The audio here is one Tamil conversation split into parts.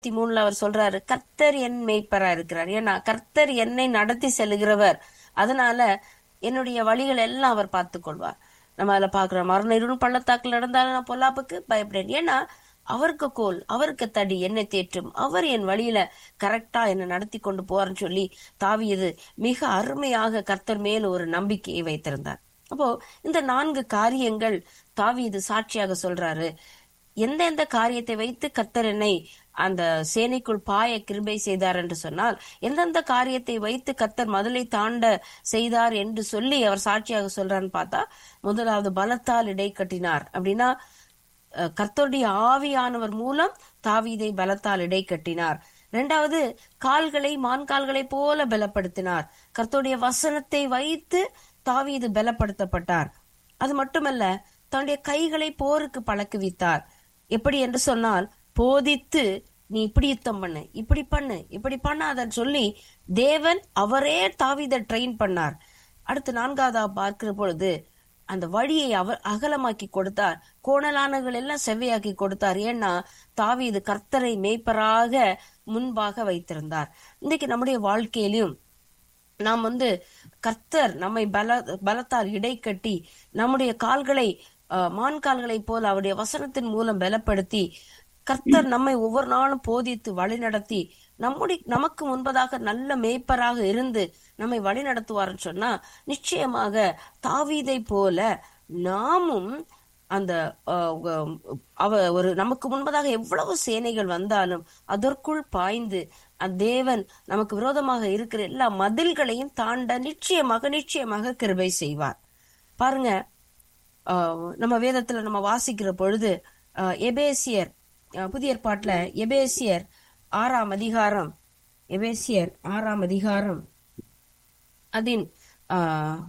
இருபத்தி மூணுல அவர் சொல்றாரு கர்த்தர் என் மேய்ப்பரா இருக்கிறார் ஏன்னா கர்த்தர் என்னை நடத்தி செல்கிறவர் அதனால என்னுடைய வழிகள் எல்லாம் அவர் பார்த்துக் கொள்வார் நம்ம அதுல பாக்குறோம் மரண இருள் பள்ளத்தாக்கில் நடந்தாலும் நான் பொல்லாப்புக்கு பயப்படேன் ஏன்னா அவருக்கு கோல் அவருக்கு தடி என்னை தேற்றும் அவர் என் வழியில கரெக்டா என்னை நடத்தி கொண்டு போறேன்னு சொல்லி தாவியது மிக அருமையாக கர்த்தர் மேல் ஒரு நம்பிக்கையை வைத்திருந்தார் அப்போ இந்த நான்கு காரியங்கள் தாவீது சாட்சியாக சொல்றாரு எந்தெந்த காரியத்தை வைத்து கர்த்தர் என்னை அந்த சேனைக்குள் பாய கிருபை செய்தார் என்று சொன்னால் எந்தெந்த காரியத்தை வைத்து கர்த்தர் மதுளை தாண்ட செய்தார் என்று சொல்லி அவர் சாட்சியாக சொல்றான்னு பார்த்தா முதலாவது பலத்தால் இடை கட்டினார் அப்படின்னா அஹ், கர்த்தருடைய ஆவியானவர் மூலம் தாவீதை பலத்தால் இடை கட்டினார் இரண்டாவது கால்களை மான் கால்களை போல பலப்படுத்தினார் கர்த்தருடைய வசனத்தை வைத்து தாவீது பலப்படுத்தப்பட்டார் அது மட்டுமல்ல தன்னுடைய கைகளை போருக்கு பழக்குவித்தார் எப்படி என்று சொன்னால் போதித்து நீ இப்படி யுத்தம் பண்ணு இப்படி பண்ணு இப்படி பண்ணாதன்னு சொல்லி தேவன் அவரே தாவீதை ட்ரெயின் பண்ணார் அடுத்து நான்காவதா பார்க்கிற பொழுது அந்த வழியை அவர் அகலமாக்கி கொடுத்தார் கோணலானகள் எல்லாம் செவ்வையாக்கி கொடுத்தார் ஏன்னா தாவீது கர்த்தரை மேய்ப்பராக முன்பாக வைத்திருந்தார் இன்னைக்கு நம்முடைய வாழ்க்கையிலும் நாம் வந்து கர்த்தர் நம்மை பல பலத்தால் இடை கட்டி நம்முடைய கால்களை அஹ், மான் கால்களைப் போல அவருடைய வசனத்தின் மூலம் பலப்படுத்தி கர்த்தர் நம்மை ஒவ்வொரு நாளும் போதித்து வழிநடத்தி நம்முடைய நமக்கு முன்பதாக நல்ல மேய்ப்பராக இருந்து நம்மை வழி நடத்துவார்னு சொன்னா நிச்சயமாக தாவீதை போல நாமும் அந்த அஹ், உம், அவ ஒரு நமக்கு முன்பதாக எவ்வளவு சேனைகள் வந்தாலும் அதற்குள் பாய்ந்து அந்த தேவன் நமக்கு விரோதமாக இருக்கிற எல்லா மதில்களையும் தாண்ட நிச்சயமாக நிச்சயமாக கிருபை செய்வார் பாருங்க அஹ், நம்ம வேதத்துல நம்ம வாசிக்கிற பொழுது அஹ், எபேசியர் அஹ், புதிய ஏற்பாட்டுல எபேசியர் ஆறாம் அதிகாரம் எபேசியர் ஆறாம் அதிகாரம் அதின் ஆஹ்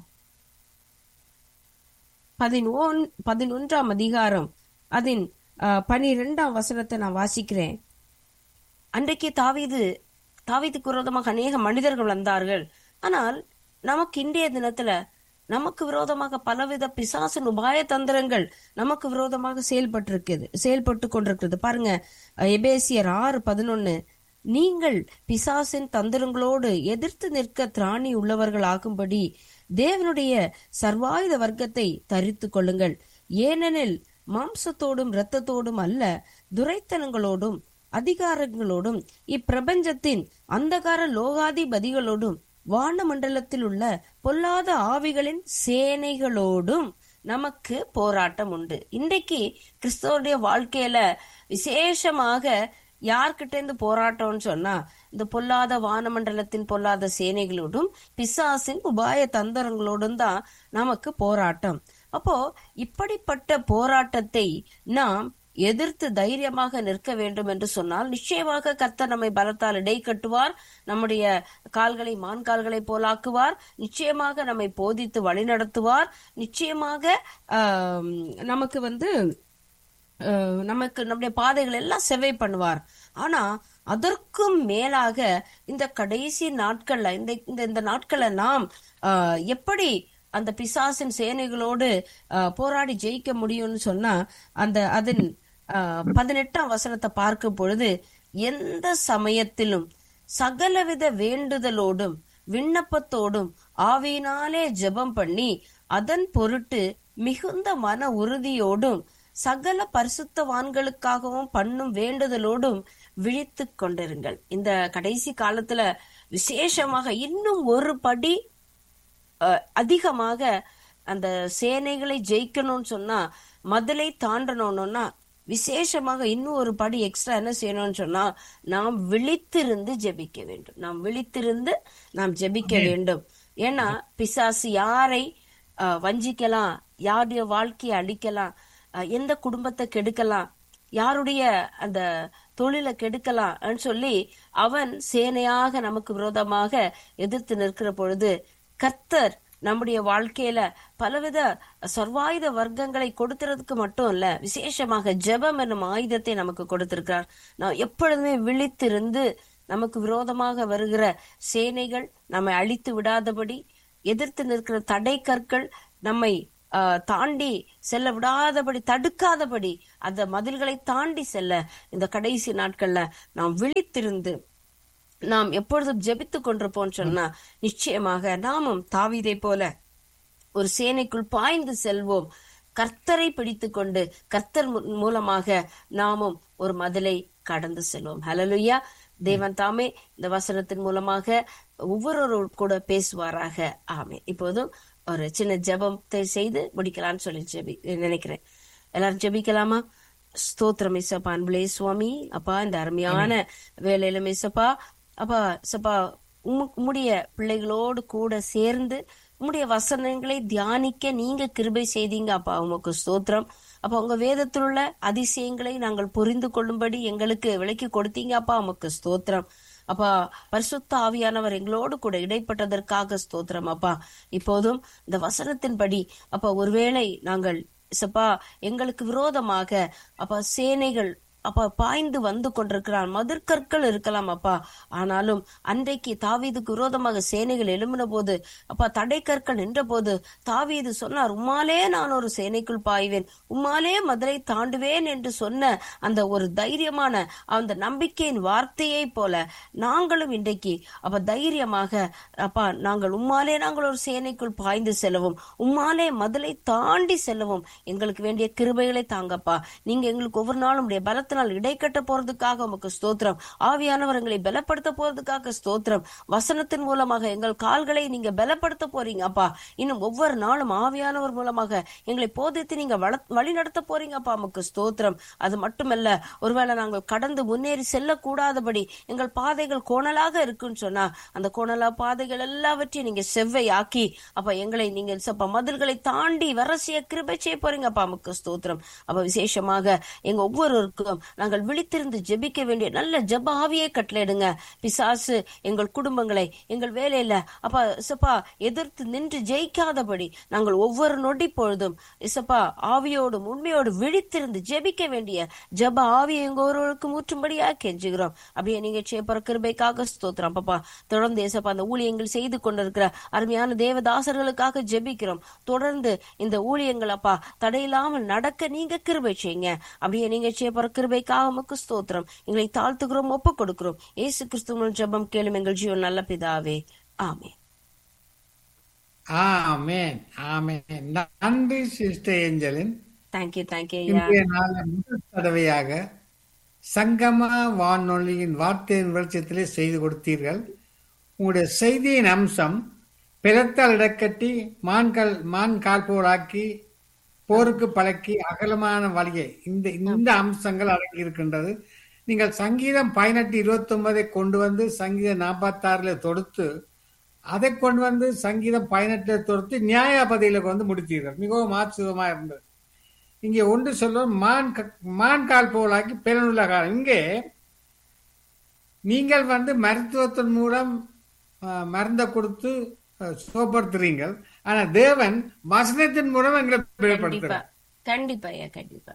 பதினொன் பதினொன்றாம் அதிகாரம் அதன் ஆஹ், பனிரெண்டாம் வசனத்தை நான் வாசிக்கிறேன் அன்றைக்கு தாவீது தாவீதுக்கு விரோதமாக அநேக மனிதர்கள் வந்தார்கள் ஆனால் நமக்கு இன்றைய தினத்துல நமக்கு விரோதமாக பலவித பிசாசின் உபாய தந்திரங்கள் நமக்கு விரோதமாக செயல்பட்டிருக்குது செயல்பட்டு கொண்டிருக்கிறது பாருங்க அஹ், எபேசியர் ஆறு பதினொன்னு நீங்கள் பிசாசின் தந்திரங்களோடு எதிர்த்து நிற்க திராணி உள்ளவர்கள் ஆகும்படி தேவனுடைய சர்வாயுத வர்க்கத்தை தரித்து கொள்ளுங்கள் ஏனெனில் மாம்சத்தோடும் இரத்தத்தோடும் அல்ல துரைத்தனங்களோடும் அதிகாரங்களோடும் இப்பிரபஞ்சத்தின் அந்தகார லோகாதிபதிகளோடும் வானமண்டலத்தில் உள்ள பொல்லாத ஆவிகளின் சேனைகளோடும் நமக்கு போராட்டம் உண்டு இன்றைக்கு கிறிஸ்தவருடைய வாழ்க்கையில விசேஷமாக யார்கிட்ட இருந்து போராட்டம்னு சொன்னா இந்த பொல்லாத வானமண்டலத்தின் பொல்லாத சேனைகளோடும் பிசாசின் உபாய தந்திரங்களோடும் தான் நமக்கு போராட்டம் அப்போ இப்படிப்பட்ட போராட்டத்தை நாம் எதிர்த்து தைரியமாக நிற்க வேண்டும் என்று சொன்னால் நிச்சயமாக கர்த்தர் நம்மை பலத்தால் இடை கட்டுவார் நம்முடைய கால்களை மான் கால்களை போலாக்குவார் நிச்சயமாக நம்மை போதித்து வழிநடத்துவார் நிச்சயமாக ஆம், நமக்கு வந்து அஹ், நமக்கு நம்முடைய பாதைகள் எல்லாம் செவ்வை பண்ணுவார் ஆனா அதற்கும் மேலாக இந்த கடைசி நாட்கள்ல இந்த இந்த இந்த நாட்களை நாம் அஹ், எப்படி அந்த பிசாசின் சேனைகளோடு அஹ், போராடி ஜெயிக்க முடியும்னு சொன்னா அந்த அதன் அஹ், பதினெட்டாம் வசனத்தை பார்க்கும் பொழுது எந்த சமயத்திலும் சகலவித வேண்டுதலோடும் விண்ணப்பத்தோடும் ஆவியினாலே ஜெபம் பண்ணி அதன் பொருட்டு மிகுந்த மன உறுதியோடும் சகல பரிசுத்தவான்களுக்காகவும் பண்ணும் வேண்டுதலோடும் விழித்து கொண்டிருங்கள் இந்த கடைசி காலத்துல விசேஷமாக இன்னும் ஒரு படி அஹ், அதிகமாக அந்த சேனைகளை ஜெயிக்கணும்னு சொன்னா மதுளை தாண்டணும்னா விசேஷமாக இன்னும் ஒரு படி எக்ஸ்ட்ரா என்ன செய்யணும்னு சொன்னா நாம் விழித்திருந்து ஜெபிக்க வேண்டும் நாம் விழித்திருந்து நாம் ஜெபிக்க வேண்டும் ஏன்னா பிசாசு யாரை அஹ், வஞ்சிக்கலாம் யாருடைய வாழ்க்கையை அழிக்கலாம் அஹ், எந்த குடும்பத்தை கெடுக்கலாம் யாருடைய அந்த தொழிலை கெடுக்கலாம் சொல்லி அவன் சேனையாக நமக்கு விரோதமாக எதிர்த்து நிற்கிற பொழுது கர்த்தர் நம்முடைய வாழ்க்கையில பலவித சர்வாயுத வர்க்கங்களை கொடுத்துறதுக்கு மட்டும் இல்ல விசேஷமாக ஜெபம் என்னும் ஆயுதத்தை நமக்கு கொடுத்திருக்கிறார் நாம் எப்பொழுதுமே விழித்திருந்து நமக்கு விரோதமாக வருகிற சேனைகள் நம்மை அழித்து விடாதபடி எதிர்த்து நிற்கிற தடை கற்கள் நம்மை ஆஹ், தாண்டி செல்ல விடாதபடி தடுக்காதபடி அந்த மதில்களை தாண்டி செல்ல இந்த கடைசி நாட்கள்ல நாம் விழித்திருந்து நாம் எப்பொழுதும் ஜெபித்து கொண்டிருப்போம் சொன்னா நிச்சயமாக நாமும் தாவீதை போல ஒரு சேனைக்குள் பாய்ந்து செல்வோம் கர்த்தரை பிடித்துக் கொண்டு கர்த்தர் மூ- மூலமாக நாமும் ஒரு மதிலை கடந்து செல்வோம் ஹalleluya தேவன் தாமே இந்த வசனத்தின் மூலமாக ஒவ்வொருவரோடு கூட பேசுவாராக ஆமே இப்போதும் ஒரு சின்ன ஜெபத்தை செய்து முடிக்கலாம்னு சொல்லி ஜெபி நினைக்கிறேன் எல்லாரும் ஜெபிக்கலாமா ஸ்தோத்திரம் இசப்பா அன்புலே சுவாமி அப்பா இந்த அருமையான வேலையில இசப்பா அப்பா இசப்பா உம்மு- உம்முடைய பிள்ளைகளோடு கூட சேர்ந்து உம்முடைய வசனங்களை தியானிக்க நீங்க கிருபை செய்தீங்க அப்பா உமக்கு ஸ்தோத்திரம் அப்ப உங்க வேதத்தில் உள்ள அதிசயங்களை நாங்கள் புரிந்து கொள்ளும்படி எங்களுக்கு விளக்கி கொடுத்தீங்க அப்பா உமக்கு ஸ்தோத்திரம் அப்பா பரிசுத்த ஆவியானவர் எங்களோடு கூட இடைப்பட்டதற்காக ஸ்தோத்திரம் அப்பா இப்போதும் இந்த வசனத்தின்படி அப்பா ஒருவேளை நாங்கள் சப்பா எங்களுக்கு விரோதமாக அப்பா சேனைகள் அப்பா பாய்ந்து வந்து கொண்டிருக்கிறான் மதிர்கற்கள் இருக்கலாம் அப்பா ஆனாலும் அன்றைக்கு தாவீதுக்கு விரோதமாக சேனைகள் எழும்பின போது அப்பா தடைக்கற்கள் நின்ற போது தாவீது சொன்னார் உம்மாலே நான் ஒரு சேனைக்குள் பாய்வேன் உம்மாலே மதுரை தாண்டுவேன் என்று சொன்ன அந்த ஒரு தைரியமான அந்த நம்பிக்கையின் வார்த்தையை போல நாங்களும் இன்றைக்கு அப்ப தைரியமாக அப்பா நாங்கள் உம்மாலே நாங்கள் ஒரு சேனைக்குள் பாய்ந்து செல்லவும் உம்மாலே மதுளை தாண்டி செல்லவும் எங்களுக்கு வேண்டிய கிருபைகளை தாங்கப்பா நீங்க எங்களுக்கு ஒவ்வொரு நாளும் உடைய பலத்தினால் இடைக்கட்ட போறதுக்காக உமக்கு ஸ்தோத்திரம் ஆவியானவர் எங்களை பலப்படுத்த போறதுக்காக ஸ்தோத்திரம் வசனத்தின் மூலமாக எங்கள் கால்களை நீங்க பலப்படுத்த போறீங்க அப்பா இன்னும் ஒவ்வொரு நாளும் ஆவியானவர் மூலமாக எங்களை போதித்து நீங்க வள- வழி நடத்த போறீங்க அப்பா உமக்கு ஸ்தோத்திரம் அது மட்டுமல்ல ஒருவேளை நாங்கள் கடந்து முன்னேறி செல்லக்கூடாதபடி எங்கள் பாதைகள் கோணலாக இருக்குன்னு சொன்னா அந்த கோணலா பாதைகள் எல்லாவற்றையும் நீங்க செவ்வையாக்கி அப்ப எங்களை நீங்க சப்ப மதில்களை தாண்டி வரசிய கிருபை செய்ய போறீங்க அப்பா உமக்கு ஸ்தோத்திரம் அப்ப விசேஷமாக எங்க ஒவ்வொருவருக்கும் நாங்கள் விழித்திருந்து ஜெபிக்க வேண்டிய நல்ல ஜெப ஆவியை கட்டளையிடுங்க பிசாசு எங்கள் குடும்பங்களை எங்கள் வேலையில அப்பா இசப்பா எதிர்த்து நின்று ஜெயிக்காதபடி நாங்கள் ஒவ்வொரு நொடி பொழுதும் இசப்பா ஆவியோடும் உண்மையோடு விழித்திருந்து ஜெபிக்க வேண்டிய ஜெப ஆவியை எங்க ஒருவருக்கு ஊற்றும்படியா கெஞ்சுகிறோம் அப்படியே நீங்க சேப்பற கிருபைக்காக ஸ்தோத்திரம் அப்பா தொடர்ந்து இசப்பா அந்த ஊழியங்கள் செய்து கொண்டிருக்கிற அருமையான தேவதாசர்களுக்காக ஜெபிக்கிறோம் தொடர்ந்து இந்த ஊழியங்கள் அப்பா தடையில்லாமல் நடக்க நீங்க கிருபை செய்யுங்க அப்படியே நீங்க சேப்பற கிருபைக்காக உமக்கு ஸ்தோத்திரம் எங்களை தாழ்த்துகிறோம் ஒப்பு கொடுக்கிறோம் ஏசு கிறிஸ்துவின் ஜெபம் கேளும் எங்கள் ஜீவன் நல்ல பிதாவே ஆமே ஆமென் ஆமென் நன்றி சிஸ்டர் ஏஞ்சலின் தேங்க்யூ தேங்க்யூ ஐயா இன்றைய நாள் முதல் தடவையாக சங்கம வானொலியின் வார்த்தையின் வெளிச்சத்திலே செய்து கொடுத்தீர்கள் உங்களுடைய செய்தியின் அம்சம் பிறத்தால் இடக்கட்டி மான்கள் மான் கால்போராக்கி போருக்கு பழக்கி அகலமான வழியை இந்த இந்த அம்சங்கள் அடங்கி இருக்கின்றது நீங்கள் சங்கீதம் பதினெட்டு இருபத்தி ஒன்பதை கொண்டு வந்து சங்கீதம் நாற்பத்தாறுல தொடுத்து அதை கொண்டு வந்து சங்கீதம் பதினெட்டுல தொடுத்து நியாயபதியில கொண்டு முடித்தீர்கள் மிகவும் ஆச்சரியமா இருந்தது இங்கே ஒன்று சொல்லும் மான் க- மான் கால் போலாக்கி பிறனுள்ள காலம் இங்கே நீங்கள் வந்து மருத்துவத்தின் மூலம் அஹ், மருந்தை கொடுத்து அஹ், சுகப்படுத்துறீங்கள் ஆனா தேவன் வசனத்தின் மூலம் எங்களை கண்டிப்பா பிறப்படுத்துறார் கண்டிப்பா ஐயா கண்டிப்பா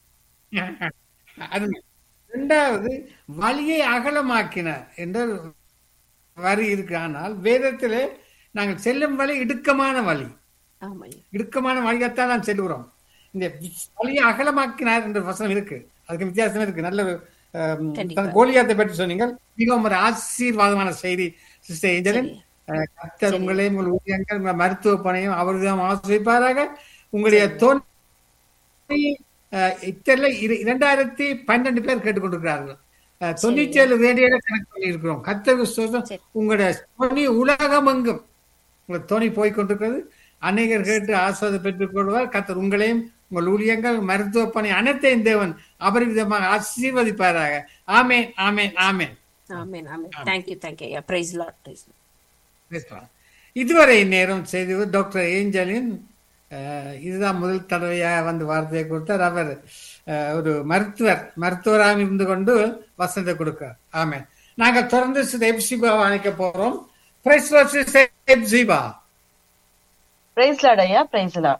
அது இரண்டாவது வழியை அகலமாக்கினார் என்ற வரி இருக்கு ஆனால் வேதத்திலே நாங்கள் செல்லும் வழி இடுக்கமான வழி ஆமா ஐயா இடுக்கமான வழியத்தான் நாம் செல்கிறோம் இந்த வழியை அகலமாக்கினார் என்ற வசனம் இருக்கு அதுக்கு வித்தியாசம் இருக்கு நல்ல ஒரு, ஆம், கண்டிப்பா. தன் கோலியாத்தை பற்றி சொன்னீங்க மிகவும் ஒரு ஆசீர்வாதமான செய்தி சிஸ்டர் ஏஞ்சலின் சரி. அஹ், கர்த்தர் உங்களையும் உங்கள் ஊழியங்கள் உங்கள் மருத்துவ பணியும் அவர்தான் ஆசிரிப்பாராக உங்களுடைய தோல்வி இத்தனை இரண்டாயிரத்தி பன்னெண்டு பேர் கேட்டுக்கொண்டிருக்கிறார்கள் அஹ், தொண்ணூற்றி ஏழு ரேடியோல கணக்கு பண்ணி இருக்கிறோம் கர்த்தருக்கு ஸ்தோத்திரம். சரி. உங்களுடைய துணி உலகம் எங்கும் உங்கள் துணை போய் கொண்டிருக்கிறது அநேகர் கேட்டு ஆஸ்வாதம் பெற்றுக் கொள்வார் கர்த்தர் உங்களையும் உங்கள் ஊழியங்கள் மருத்துவ பணி அனைத்தையும் தேவன் அபரிவிதமாக ஆசீர்வதிப்பாராக ஆமேன் ஆமேன் ஆமேன் ஆமென் ஆமென் தேங்க்யூ தேங்க்யூ ஐயா பிரைஸ் லார்ட் பிரைஸ் பேசலாம். இதுவரை நேரம் செய்து டாக்டர் ஏஞ்சலின் அஹ், இதுதான் முதல் தடவையாக வந்து வார்த்தையை கொடுத்தார் அவர் அஹ், ஒரு மருத்துவர் மருத்துவராக இருந்து கொண்டு வசனத்தை கொடுக்கிறார் ஆமென் நாங்கள் தொடர்ந்து சித எப்சிபாவை அழைக்க போறோம் Praise the Lord, sister Hepzibah praise lord ஐயா praise lord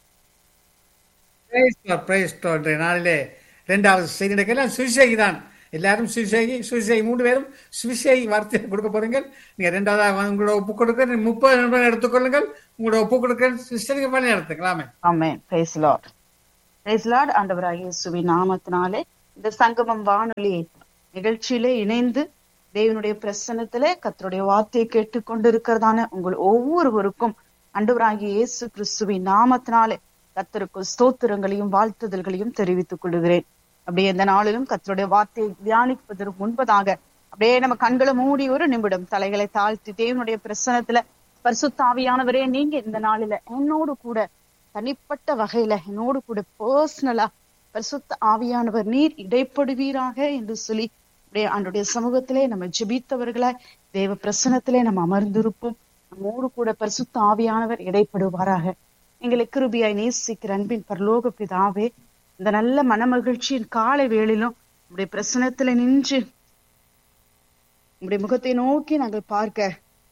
Praise God, praise God. இன்றைய நாளிலே இரண்டாவது செய்தி நடக்கலாம் சுவிசேகி தான் எல்லாரும் சுவிசேகி சுவிசேகி மூன்று பேரும் சுவிசேகி வார்த்தையை கொடுக்க போறீங்க நீங்க ரெண்டாவது உங்களோட ஒப்பு கொடுக்க முப்பது நிமிடம் எடுத்துக்கொள்ளுங்கள் உங்களோட ஒப்பு கொடுக்க சிஸ்டருக்கு பண்ணி எடுத்துக்கலாமே ஆமென் பிரைஸ் லார்ட் பிரைஸ் லார்ட் ஆண்டவராகிய இயேசுவின் நாமத்தினாலே இந்த சங்கமம் வானொலி நிகழ்ச்சியிலே இணைந்து தேவனுடைய பிரசன்னத்திலே கர்த்தருடைய வார்த்தையை கேட்டுக்கொண்டிருக்கிறதான உங்கள் ஒவ்வொருவருக்கும் ஆண்டவராகிய இயேசு கிறிஸ்துவின் நாமத்தினாலே கர்த்தருக்கு ஸ்தோத்திரங்களையும் வாழ்த்துதல்களையும் தெரிவித்துக் கொள்கிறேன் அப்படியே இந்த நாளிலும் கர்த்தருடைய வார்த்தையை தியானிப்பதற்கு முன்பதாக அப்படியே நம்ம கண்களை மூடி ஒரு நிமிடம் தலைகளை தாழ்த்தி தேவனுடைய பிரசன்னத்துல பரிசுத்தாவியானவரே நீங்க இந்த நாளில என்னோடு கூட தனிப்பட்ட வகையில என்னோடு கூட பர்சனலா பரிசுத்த ஆவியானவர் நீர் இடைப்படுவீராக என்று சொல்லி அப்படியே ஆண்டுடைய சமூகத்திலே நம்ம ஜெபித்தவர்களாய் தேவ பிரசனத்திலே நம்ம அமர்ந்திருப்போம் நம்மோடு கூட பரிசுத்த ஆவியானவர் இடைப்படுவாராக எங்களை கிருபியாய் நேசிக்கிற அன்பின் பரலோக பிதாவே இந்த நல்ல மனமகிழ்ச்சியின் காலை வேளையிலும் உடைய பிரசனத்துல நின்று உடைய முகத்தை நோக்கி நாங்கள் பார்க்க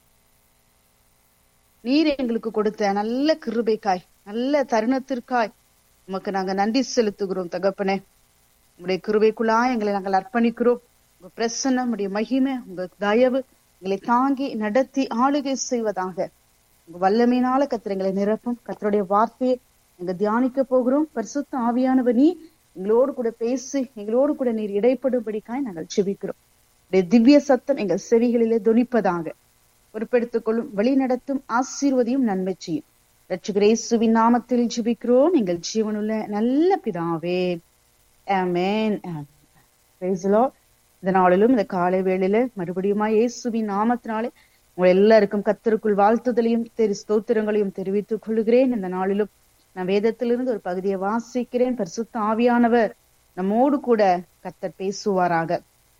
நீர் எங்களுக்கு கொடுத்த நல்ல கிருபைக்காய் நல்ல தருணத்திற்காய் உமக்கு நாங்க நன்றி செலுத்துகிறோம் தகப்பனே உங்களுடைய கிருபைக்குள்ளாய் எங்களை நாங்கள் அர்ப்பணிக்கிறோம் உங்க பிரசன்னம் உடைய மகிமை உங்க தயவு எங்களை தாங்கி நடத்தி ஆளுகை செய்வதாக உங்க வல்லமையினால கத்திர எங்களை நிரப்பும் கத்தருடைய வார்த்தையை எங்க தியானிக்க போகிறோம் பரிசுத்த ஆவியானவர் நீ எங்களோடு கூட பேசி எங்களோடு கூட நீர் இடைப்படும்படிக்காய் நாங்கள் செபிக்கிறோம் உடைய திவ்ய சத்தம் எங்கள் செவிகளிலே துணிப்பதாக பொறுப்பெடுத்துக் கொள்ளும் வழி நடத்தும் ஆசீர்வதியும் நன்மை செய்யும் ரட்சகர் இயேசுவின் நாமத்தில் ஜெபிக்கிறோம் எங்கள் ஜீவனுள்ள நல்ல பிதாவே ஆமென் Praise the Lord. இந்த நாளிலும் இந்த காலை வேளையில மறுபடியுமா இயேசுவின் நாமத்தினாலே உங்கள் எல்லாருக்கும் கத்தருக்குள் வாழ்த்துதலையும் தெரி ஸ்தோத்திரங்களையும் தெரிவித்துக் கொள்கிறேன் இந்த நாளிலும் நான் வேதத்திலிருந்து ஒரு பகுதியை வாசிக்கிறேன் பரிசுத்த ஆவியானவர் நம்மோடு கூட கத்தர் பேசுவாராக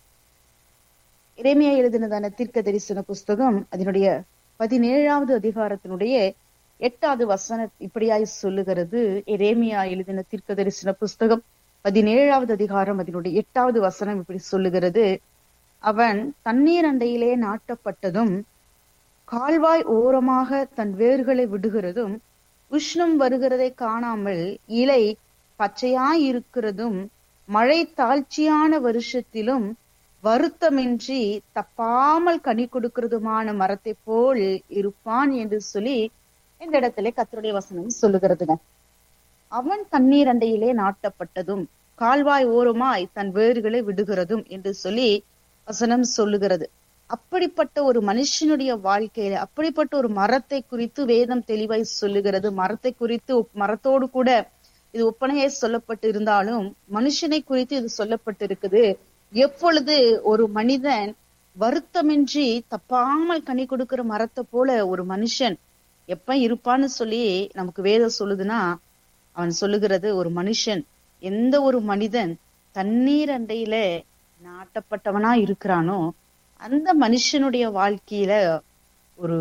இறைமையா எழுதினதான தீர்க்க தரிசன புஸ்தகம் அதனுடைய பதினேழாவது அதிகாரத்தினுடைய எட்டாவது வசன இப்படியாய் சொல்லுகிறது எரேமியா எழுதின தீர்க்க தரிசன புஸ்தகம் பதினேழாவது அதிகாரம் அதனுடைய எட்டாவது வசனம் இப்படி சொல்லுகிறது அவன் தண்ணீர் அண்டையிலே நாட்டப்பட்டதும் கால்வாய் ஓரமாக தன் வேர்களை விடுகிறதும் உஷ்ணம் வருகிறதை காணாமல் இலை பச்சையாய் இருக்கிறதும் மழை தாழ்ச்சியான வருஷத்திலும் வருத்தமின்றி தப்பாமல் கனி கொடுக்கிறதுமான மரத்தை போல் இருப்பான் என்று சொல்லி இந்த இடத்துல கத்தருடைய வசனம் சொல்லுகிறதுங்க அவன் தண்ணீர் அண்டையிலே நாட்டப்பட்டதும் கால்வாய் ஓரமாய் தன் வேர்களை விடுகிறதும் என்று சொல்லி வசனம் சொல்லுகிறது அப்படிப்பட்ட ஒரு மனுஷனுடைய வாழ்க்கையில அப்படிப்பட்ட ஒரு மரத்தை குறித்து வேதம் தெளிவாய் சொல்லுகிறது மரத்தை குறித்து ஒப்- மரத்தோடு கூட இது ஒப்பனையே சொல்லப்பட்டு இருந்தாலும் மனுஷனை குறித்து இது சொல்லப்பட்டு இருக்குது எப்பொழுது ஒரு மனிதன் வருத்தமின்றி தப்பாமல் கனி கொடுக்கிற மரத்தை போல ஒரு மனுஷன் எப்ப இருப்பான்னு சொல்லி நமக்கு வேதம் சொல்லுதுன்னா அவன் சொல்லுகிறது ஒரு மனுஷன் எந்த ஒரு மனிதன் தண்ணீர் அண்டையில நாட்டப்பட்டவனா இருக்கிறானோ அந்த மனுஷனுடைய வாழ்க்கையில ஒரு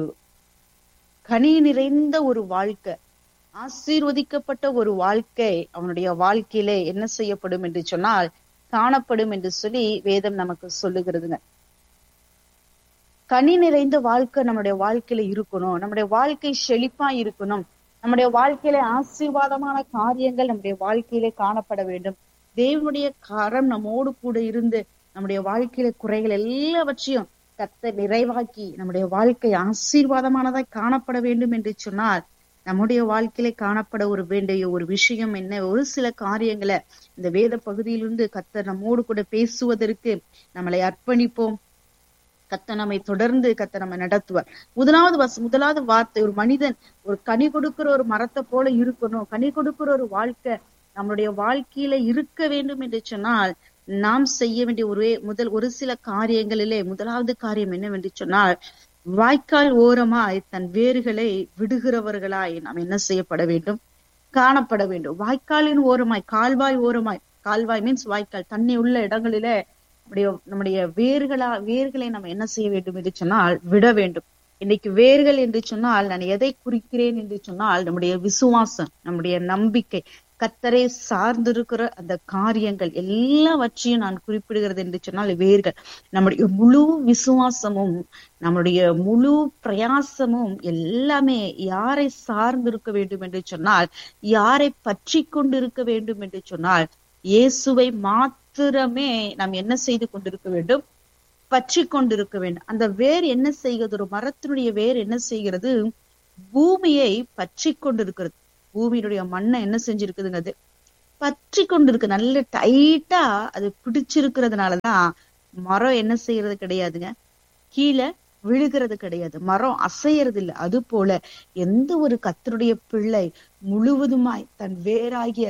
கனி நிறைந்த ஒரு வாழ்க்கை ஆசீர்வதிக்கப்பட்ட ஒரு வாழ்க்கை அவனுடைய வாழ்க்கையிலே என்ன செய்யப்படும் என்று சொன்னால் காணப்படும் என்று சொல்லி வேதம் நமக்கு சொல்லுகிறதுங்க கனி நிறைந்த வாழ்க்கை நம்முடைய வாழ்க்கையில இருக்கணும் நம்முடைய வாழ்க்கை செழிப்பா இருக்கணும் நம்முடைய வாழ்க்கையில ஆசீர்வாதமான காரியங்கள் நம்முடைய வாழ்க்கையிலே காணப்பட வேண்டும் தேவனுடைய கரம் நம்மோடு கூட இருந்து நம்முடைய வாழ்க்கையில குறைகள் எல்லாவற்றையும் கத்த நிறைவாக்கி நம்முடைய வாழ்க்கை ஆசீர்வாதமானதாய் காணப்பட வேண்டும் என்று சொன்னால் நம்முடைய வாழ்க்கையில காணப்பட ஒரு வேண்டிய ஒரு விஷயம் என்ன ஒரு சில காரியங்களை இந்த வேத பகுதியிலிருந்து கத்தர் நம்மோடு கூட பேசுவதற்கு நம்மளை அர்ப்பணிப்போம் கத்த நம்மை தொடர்ந்து கத்த நம்ம நடத்துவார் முதலாவது வச முதலாவது வார்த்தை ஒரு மனிதன் ஒரு கனி கொடுக்கிற ஒரு மரத்தை போல இருக்கணும் கனி கொடுக்கிற ஒரு வாழ்க்கை நம்மளுடைய வாழ்க்கையில இருக்க வேண்டும் என்று சொன்னால் நாம் செய்ய வேண்டிய ஒரு முதல் ஒரு சில காரியங்களிலே முதலாவது காரியம் என்னவென்று சொன்னால் வாய்க்கால் ஓரமாய் தன் வேர்களை விடுகிறவர்களாய் நாம் என்ன செய்யப்பட வேண்டும் காணப்பட வேண்டும் வாய்க்காலின் ஓரமாய் கால்வாய் ஓரமாய் கால்வாய் மீன்ஸ் வாய்க்கால் தண்ணி உள்ள இடங்களிலே நம்முடைய நம்முடைய வேர்களா வேர்களை நம்ம என்ன செய்ய வேண்டும் என்று சொன்னால் விட வேண்டும் இன்னைக்கு வேர்கள் என்று சொன்னால் நான் எதை குறிக்கிறேன் என்று சொன்னால் நம்முடைய விசுவாசம் நம்முடைய நம்பிக்கை கத்தரை சார்ந்திருக்கிற அந்த காரியங்கள் எல்லாவற்றையும் நான் குறிப்பிடுகிறது என்று சொன்னால் வேர்கள் நம்முடைய முழு விசுவாசமும் நம்முடைய முழு பிரயாசமும் எல்லாமே யாரை சார்ந்திருக்க வேண்டும் என்று சொன்னால் யாரை பற்றி கொண்டு இருக்க வேண்டும் என்று சொன்னால் இயேசுவை மாத்திரம் மாத்திரமே நாம் என்ன செய்து கொண்டிருக்க வேண்டும் பற்றி கொண்டிருக்க வேண்டும் அந்த வேர் என்ன செய்கிறது ஒரு மரத்தினுடைய வேர் என்ன செய்கிறது பூமியை பற்றி கொண்டிருக்கிறது பூமியினுடைய மண்ணை என்ன செஞ்சிருக்குதுங்க அது பற்றி கொண்டிருக்கு நல்ல டைட்டா அது பிடிச்சிருக்கிறதுனாலதான் மரம் என்ன செய்யறது கிடையாதுங்க கீழே விழுகிறது கிடையாது மரம் அசையறது இல்லை அது போல எந்த ஒரு கத்தருடைய பிள்ளை முழுவதுமாய் தன் வேறாகிய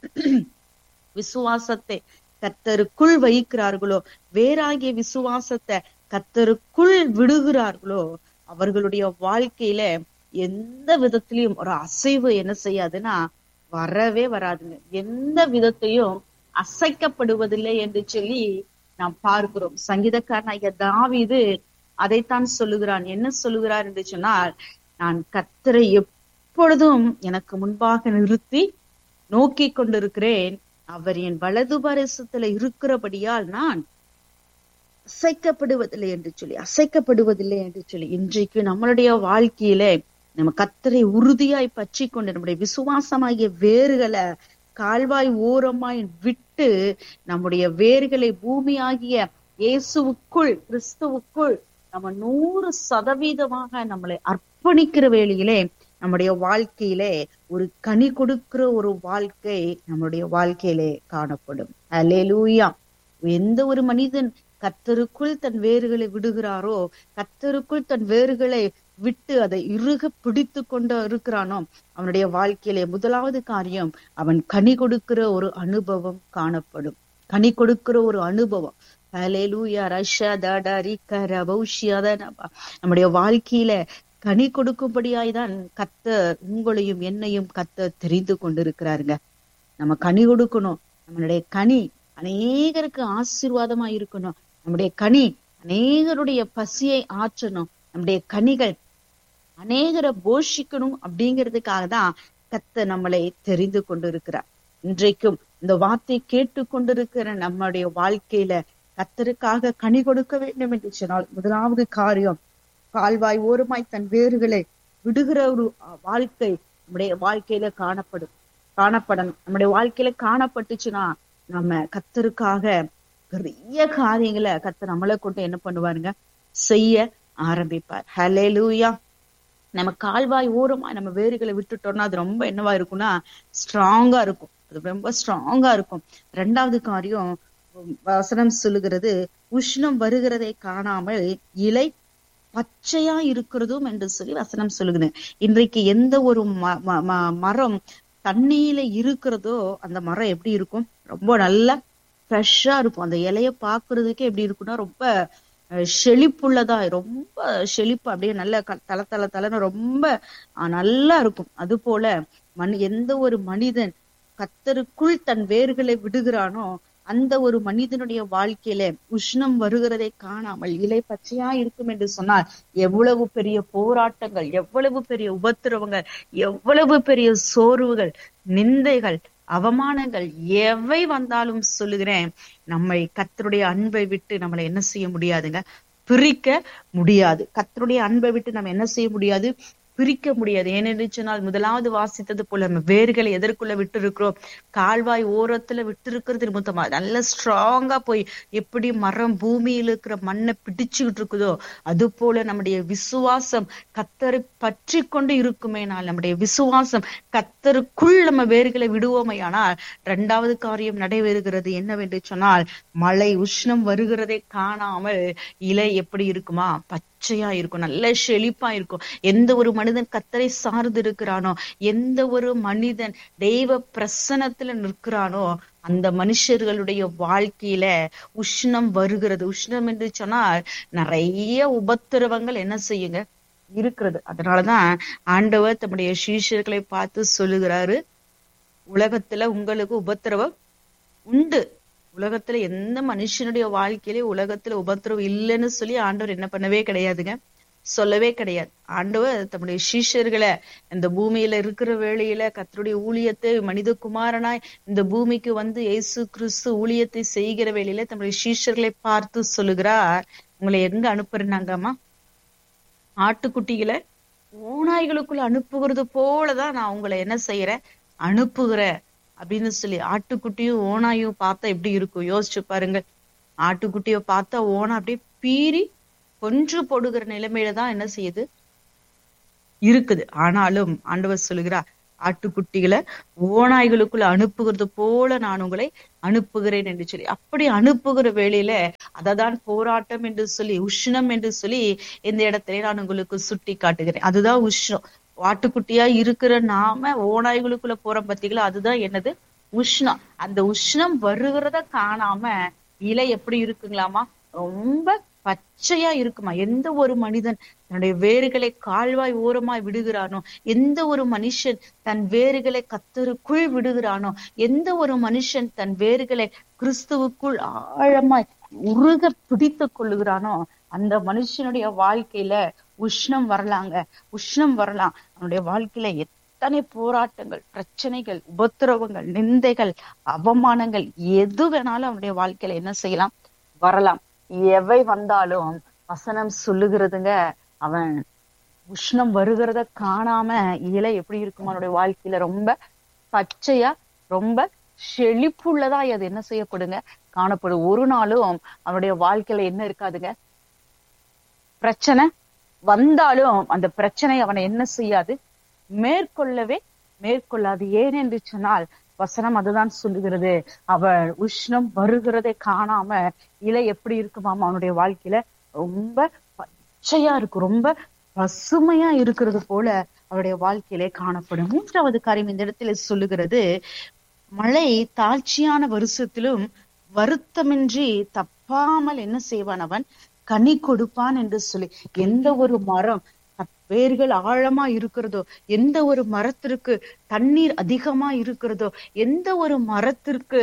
விசுவாசத்தை கத்தருக்குள் வைக்கிறார்களோ வேறாகிய விசுவாசத்தை கத்தருக்குள் விடுகிறார்களோ அவர்களுடைய வாழ்க்கையில எந்த விதத்திலையும் ஒரு அசைவு என்ன செய்யாதுன்னா வரவே வராதுங்க எந்த விதத்தையும் அசைக்கப்படுவதில்லை என்று சொல்லி நாம் பார்க்கிறோம் சங்கீதக்காரனாகிய தாவீது அதைத்தான் சொல்லுகிறான் என்ன சொல்லுகிறார் என்று சொன்னால் நான் கத்தரை எப்பொழுதும் எனக்கு முன்பாக நிறுத்தி நோக்கி கொண்டிருக்கிறேன் அவர் என் வலது பரிசத்துல இருக்கிறபடியால் நான் அசைக்கப்படுவதில்லை என்று சொல்லி அசைக்கப்படுவதில்லை என்று சொல்லி இன்றைக்கு நம்மளுடைய வாழ்க்கையில நம்ம கத்தரை உறுதியாய் பற்றி கொண்டு நம்முடைய விசுவாசமாகிய வேர்களை கால்வாய் ஓரமாய் விட்டு நம்முடைய வேர்களை பூமியாகிய இயேசுவுக்குள் கிறிஸ்துவுக்குள் நம்ம நூறு சதவீதமாக நம்மளை அர்ப்பணிக்கிற வேளையிலே நம்முடைய வாழ்க்கையிலே ஒரு கனி கொடுக்கிற ஒரு வாழ்க்கை நம்முடைய வாழ்க்கையிலே காணப்படும் அல்லேலூயா எந்த ஒரு மனிதன் கத்தருக்குள் தன் வேர்களை விடுகிறாரோ கத்தருக்குள் தன் வேர்களை விட்டு அதை இறுக பிடித்து கொண்டு இருக்கிறானோ அவனுடைய வாழ்க்கையிலே முதலாவது காரியம் அவன் கனி கொடுக்கிற ஒரு அனுபவம் காணப்படும் கனி கொடுக்கிற ஒரு அனுபவம் ஹalleluya ரஷா தாடா ரிக்க ரபௌஷியாத நம்முடைய வாழ்க்கையில கனி கொடுக்கும்படியாய் தான் கத்த உங்களையும் என்னையும் கத்த தெரிந்து கொண்டிருக்கிறாருங்க நம்ம கனி கொடுக்கணும் நம்மளுடைய கனி அநேகருக்கு ஆசீர்வாதமா இருக்கணும் நம்முடைய கனி அநேகருடைய பசியை ஆற்றணும் நம்முடைய கனிகள் அநேகரை போஷிக்கணும் அப்படிங்கிறதுக்காக தான் கத்த நம்மளை தெரிந்து கொண்டிருக்கிறார் இன்றைக்கும் இந்த வார்த்தை கேட்டு கொண்டிருக்கிற நம்முடைய வாழ்க்கையில கத்தருக்காக கனி கொடுக்க வேண்டும் என்று சொன்னால் முதலாவது காரியம் கால்வாய் ஓரமாய் தன் வேர்களை விடுகிற ஒரு வாழ்க்கை நம்முடைய வாழ்க்கையில காணப்படும் காணப்படணும் நம்முடைய வாழ்க்கையில காணப்பட்டுச்சுன்னா நம்ம கத்தருக்காக பெரிய காரியங்களை கத்தர் நம்மளை கொண்டு என்ன பண்ணுவாருங்க செய்ய ஆரம்பிப்பார் ஹலே லூயா நம்ம கால்வாய் ஓரமா நம்ம வேர்களை விட்டுட்டோம்னா அது ரொம்ப என்னவா இருக்கும்னா ஸ்ட்ராங்கா இருக்கும் அது ரொம்ப ஸ்ட்ராங்கா இருக்கும் ரெண்டாவது காரியம் வசனம் சொல்லுகிறது உஷ்ணம் வருகிறதை காணாமல் இலை பச்சையா இருக்கிறதும் என்று சொல்லி வசனம் சொல்லுகிறது இன்றைக்கு எந்த ஒரு மரம் தண்ணியில இருக்கிறதோ அந்த மரம் எப்படி இருக்கும் ரொம்ப நல்லா ஃப்ரெஷ்ஷா இருக்கும் அந்த இலைய பாக்குறதுக்கே எப்படி இருக்கும்னா ரொம்ப செழிப்புள்ளதா ரொம்ப செழிப்பு அப்படியே நல்ல தல தல தலைன்னு ரொம்ப நல்லா இருக்கும் அது போல மண் எந்த ஒரு மனிதன் கத்தருக்குள் தன் வேர்களை விடுகிறானோ அந்த ஒரு மனிதனுடைய வாழ்க்கையில உஷ்ணம் வருகிறதை காணாமல் இலை பச்சையா இருக்கும் என்று சொன்னால் எவ்வளவு பெரிய போராட்டங்கள் எவ்வளவு பெரிய உபத்திரவங்கள் எவ்வளவு பெரிய சோர்வுகள் நிந்தைகள் அவமானங்கள் எவை வந்தாலும் சொல்லுகிறேன் நம்மை கத்தருடைய அன்பை விட்டு நம்மளை என்ன செய்ய முடியாதுங்க பிரிக்க முடியாது கத்தருடைய அன்பை விட்டு நம்ம என்ன செய்ய முடியாது பிரிக்க முடியாது ஏனென்று சொன்னால் முதலாவது வாசித்தது போல நம்ம வேர்களை எதற்குள்ள விட்டு இருக்கிறோம் கால்வாய் ஓரத்துல விட்டு இருக்கிறது நிமித்தமா நல்ல ஸ்ட்ராங்கா போய் எப்படி மரம் பூமியில் இருக்கிற மண்ணை பிடிச்சுக்கிட்டு இருக்குதோ அது போல நம்முடைய விசுவாசம் கத்தரை பற்றி கொண்டு இருக்குமே நாள் நம்முடைய விசுவாசம் கத்தருக்குள் நம்ம வேர்களை விடுவோமே ஆனால் இரண்டாவது காரியம் நடைபெறுகிறது என்னவென்று சொன்னால் மழை உஷ்ணம் வருகிறதை காணாமல் இலை எப்படி இருக்குமா பச்சையா இருக்கும் நல்ல செழிப்பா இருக்கும் எந்த ஒரு மனிதன் கத்தரை சார்ந்து இருக்கிறானோ எந்த ஒரு மனிதன் தெய்வ பிரசனத்துல நிற்கிறானோ அந்த மனுஷர்களுடைய வாழ்க்கையில உஷ்ணம் வருகிறது உஷ்ணம் என்று சொன்னால் நிறைய உபத்திரவங்கள் என்ன செய்யுங்க இருக்கிறது அதனாலதான் ஆண்டவர் தம்முடைய சீஷர்களை பார்த்து சொல்லுகிறாரு உலகத்துல உங்களுக்கு உபத்திரவம் உண்டு உலகத்துல எந்த மனுஷனுடைய வாழ்க்கையிலே உலகத்துல உபத்திரவம் இல்லைன்னு சொல்லி ஆண்டவர் என்ன பண்ணவே கிடையாதுங்க சொல்லவே கிடையாது ஆண்டவர் தம்முடைய சீஷர்களை இந்த பூமியில இருக்கிற வேளையில கத்தருடைய ஊழியத்தை மனித குமாரனாய் இந்த பூமிக்கு வந்து இயேசு கிறிஸ்து ஊழியத்தை செய்கிற வேளையில தம்முடைய சீஷர்களை பார்த்து சொல்லுகிறார் உங்களை எங்க அனுப்புறேனாங்கம்மா ஆட்டுக்குட்டிகளை ஓநாய்களுக்குள்ள அனுப்புகிறது போலதான் நான் உங்களை என்ன செய்யறேன் அனுப்புகிற அப்படின்னு சொல்லி ஆட்டுக்குட்டியும் ஓனாயும் பார்த்தா எப்படி இருக்கும் யோசிச்சு பாருங்க ஆட்டுக்குட்டிய பார்த்தா ஓனா அப்படியே பீறி கொன்று போடுகிற நிலைமையில தான் என்ன செய்யுது இருக்குது ஆனாலும் ஆண்டவர் சொல்லுகிறார் ஆட்டுக்குட்டிகளை ஓநாய்களுக்குள்ள அனுப்புகிறது போல நான் உங்களை அனுப்புகிறேன் என்று சொல்லி அப்படி அனுப்புகிற வேளையில அததான் போராட்டம் என்று சொல்லி உஷ்ணம் என்று சொல்லி இந்த இடத்துல நான் உங்களுக்கு சுட்டி காட்டுகிறேன் அதுதான் உஷ்ணம் ஆட்டுக்குட்டியா இருக்கிற நாம ஓநாய்களுக்குள்ள போறோம் பார்த்தீங்களா அதுதான் என்னது உஷ்ணம் அந்த உஷ்ணம் வருகிறத காணாம இலை எப்படி இருக்குங்களாமா ரொம்ப பச்சையா இருக்குமா எந்த ஒரு மனிதன் தன்னுடைய வேர்களை கால்வாய் ஓரமாய் விடுகிறானோ எந்த ஒரு மனுஷன் தன் வேர்களை கத்தருக்குள் விடுகிறானோ எந்த ஒரு மனுஷன் தன் வேர்களை கிறிஸ்துவுக்குள் ஆழமாய் உருக பிடித்து கொள்ளுகிறானோ அந்த மனுஷனுடைய வாழ்க்கையில உஷ்ணம் வரலாங்க உஷ்ணம் வரலாம் அவனுடைய வாழ்க்கையில எத்தனை போராட்டங்கள் பிரச்சனைகள் உபத்திரவங்கள் நிந்தைகள் அவமானங்கள் எது வேணாலும் அவனுடைய வாழ்க்கையில என்ன செய்யலாம் வரலாம் எவை வந்தாலும் வசனம் சொல்லுகிறதுங்க அவன் உஷ்ணம் வருகிறத காணாம இலை எப்படி இருக்கும் அவனுடைய வாழ்க்கையில ரொம்ப பச்சையா ரொம்ப செழிப்புள்ளதா அது என்ன செய்யப்படுங்க காணப்படும் ஒரு நாளும் அவனுடைய வாழ்க்கையில என்ன இருக்காதுங்க பிரச்சனை வந்தாலும் அந்த பிரச்சனை அவனை என்ன செய்யாது மேற்கொள்ளவே மேற்கொள்ளாது ஏன் என்று சொன்னால் வசனம் அதுதான் சொல்லுகிறது அவள் உஷ்ணம் வருகிறதை காணாம இலை எப்படி இருக்குமாம் அவனுடைய வாழ்க்கையில ரொம்ப பச்சையா இருக்கும் ரொம்ப பசுமையா இருக்கிறது போல அவருடைய வாழ்க்கையிலே காணப்படும் மூன்றாவது காரியம் இந்த இடத்துல சொல்லுகிறது மழை தாழ்ச்சியான வருஷத்திலும் வருத்தமின்றி தப்பாமல் என்ன செய்வான் அவன் கனி கொடுப்பான் என்று சொல்லி எந்த ஒரு மரம் வேர்கள் ஆழமா இருக்கிறதோ எந்த ஒரு மரத்திற்கு தண்ணீர் அதிகமா இருக்கிறதோ எந்த ஒரு மரத்திற்கு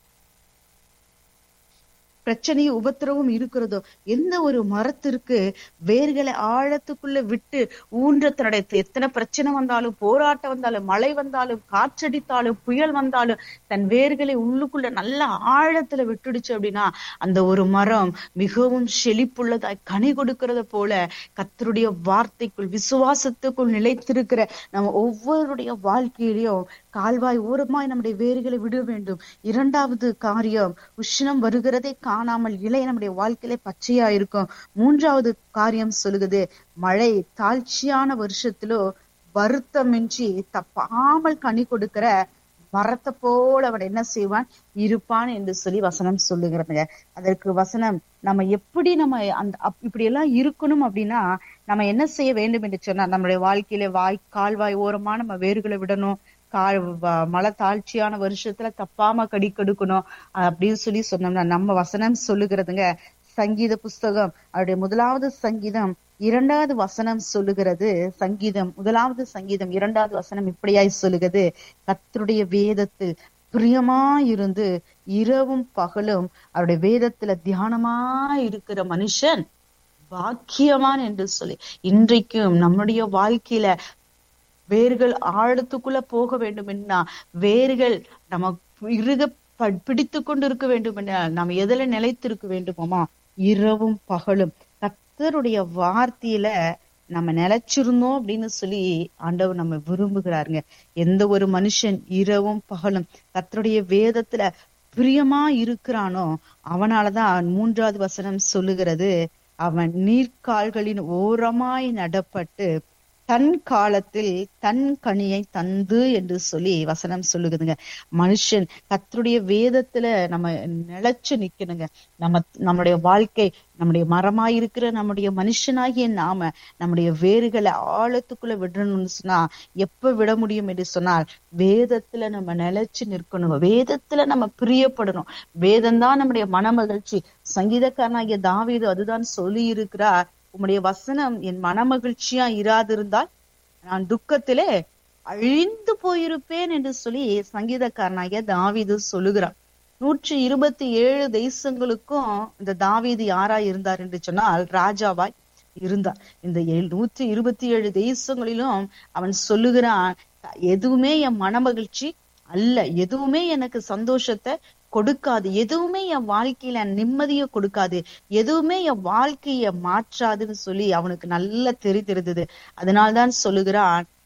பிரச்சனையும் உபத்திரவும் இருக்கிறதோ எந்த ஒரு மரத்திற்கு வேர்களை ஆழத்துக்குள்ள விட்டு ஊன்ற தன்னுடைய எத்தனை பிரச்சனை வந்தாலும் போராட்டம் வந்தாலும் மழை வந்தாலும் காற்றடித்தாலும் புயல் வந்தாலும் தன் வேர்களை உள்ளுக்குள்ள நல்ல ஆழத்துல விட்டுடுச்சு அப்படின்னா அந்த ஒரு மரம் மிகவும் செழிப்புள்ளதாய் கனி கொடுக்கறத போல கத்தருடைய வார்த்தைக்குள் விசுவாசத்துக்குள் நிலைத்திருக்கிற நம்ம ஒவ்வொருடைய வாழ்க்கையிலையும் கால்வாய் ஓரமாய் நம்முடைய வேர்களை விட வேண்டும் இரண்டாவது காரியம் உஷ்ணம் வருகிறதே காணாமல் இலை நம்முடைய வாழ்க்கையில பச்சையா இருக்கும் மூன்றாவது காரியம் சொல்லுகிறது மழை தாழ்ச்சியான வருஷத்திலோ வருத்தமின்றி தப்பாமல் கனி கொடுக்கிற மரத்தை போல அவன் என்ன செய்வான் இருப்பான் என்று சொல்லி வசனம் சொல்லுகிறதுங்க அதற்கு வசனம் நம்ம எப்படி நம்ம அந்த இப்படி எல்லாம் இருக்கணும் அப்படின்னா நம்ம என்ன செய்ய வேண்டும் என்று சொன்னா நம்மளுடைய வாழ்க்கையில வாய் கால்வாய் ஓரமா நம்ம வேர்களை விடணும் கால் மழை தாழ்ச்சியான வருஷத்துல தப்பாம கடி கெடுக்கணும் அப்படின்னு சொல்லி சொன்னோம்னா நம்ம வசனம் சொல்லுகிறதுங்க சங்கீத புஸ்தகம் அவருடைய முதலாவது சங்கீதம் இரண்டாவது வசனம் சொல்லுகிறது சங்கீதம் முதலாவது சங்கீதம் இரண்டாவது வசனம் இப்படியாய் சொல்லுகிறது கத்தருடைய வேதத்தில் பிரியமாயிருந்து இரவும் பகலும் அவருடைய வேதத்துல தியானமா இருக்கிற மனுஷன் பாக்கியவான் என்று சொல்லி இன்றைக்கும் நம்முடைய வாழ்க்கையில வேர்கள் ஆழத்துக்குள்ள போக வேண்டும் என்ன வேர்கள் நம்ம இறுக பிடித்து கொண்டு இருக்க வேண்டும் என்ன நம்ம எதுல நிலைத்திருக்க வேண்டுமாமா இரவும் பகலும் கத்தருடைய வார்த்தையில நம்ம நிலைச்சிருந்தோம் அப்படின்னு சொல்லி ஆண்டவர் நம்ம விரும்புகிறாருங்க எந்த ஒரு மனுஷன் இரவும் பகலும் கத்தருடைய வேதத்துல பிரியமா இருக்கிறானோ அவனாலதான் மூன்றாவது வசனம் சொல்லுகிறது அவன் நீர்க்கால்களின் ஓரமாய் நடப்பட்டு தன் காலத்தில் தன் கனியை தந்து என்று சொல்லி வசனம் சொல்லுகுதுங்க மனுஷன் கத்தருடைய வேதத்துல நம்ம நிலைச்சு நிக்கணுங்க நம்ம நம்முடைய வாழ்க்கை நம்முடைய மரமாயிருக்கிற நம்முடைய மனுஷனாகிய நாம நம்முடைய வேர்களை ஆழத்துக்குள்ள விடணும்னு சொன்னா எப்ப விட முடியும் என்று சொன்னால் வேதத்துல நம்ம நிலைச்சு நிற்கணும் வேதத்துல நம்ம பிரியப்படணும் வேதம் தான் நம்முடைய மன மகிழ்ச்சி சங்கீதக்காரனாகிய தாவீது அதுதான் சொல்லி இருக்கிறார் உம்முடைய வசனம் என் மனமகிழ்ச்சியா இராதிருந்தால் நான் துக்கத்திலே அழிந்து போயிருப்பேன் என்று சொல்லி சங்கீதக்காரனாகிய தாவீது சொல்லுகிறார் நூற்றி இருபத்தி ஏழு தேசங்களுக்கும் இந்த தாவீது யாரா இருந்தார் என்று சொன்னால் ராஜாவாய் இருந்தார் இந்த நூற்றி இருபத்தி ஏழு தேசங்களிலும் அவன் சொல்லுகிறான் எதுவுமே என் மனமகிழ்ச்சி அல்ல எதுவுமே எனக்கு சந்தோஷத்தை கொடுக்காது எதுவுமே என் வாழ்க்கையில நிம்மதியை கொடுக்காது எதுவுமே என் வாழ்க்கைய மாற்றாதுன்னு சொல்லி அவனுக்கு நல்லா தெரிந்திருந்தது அதனால்தான் சொல்லுகிறான்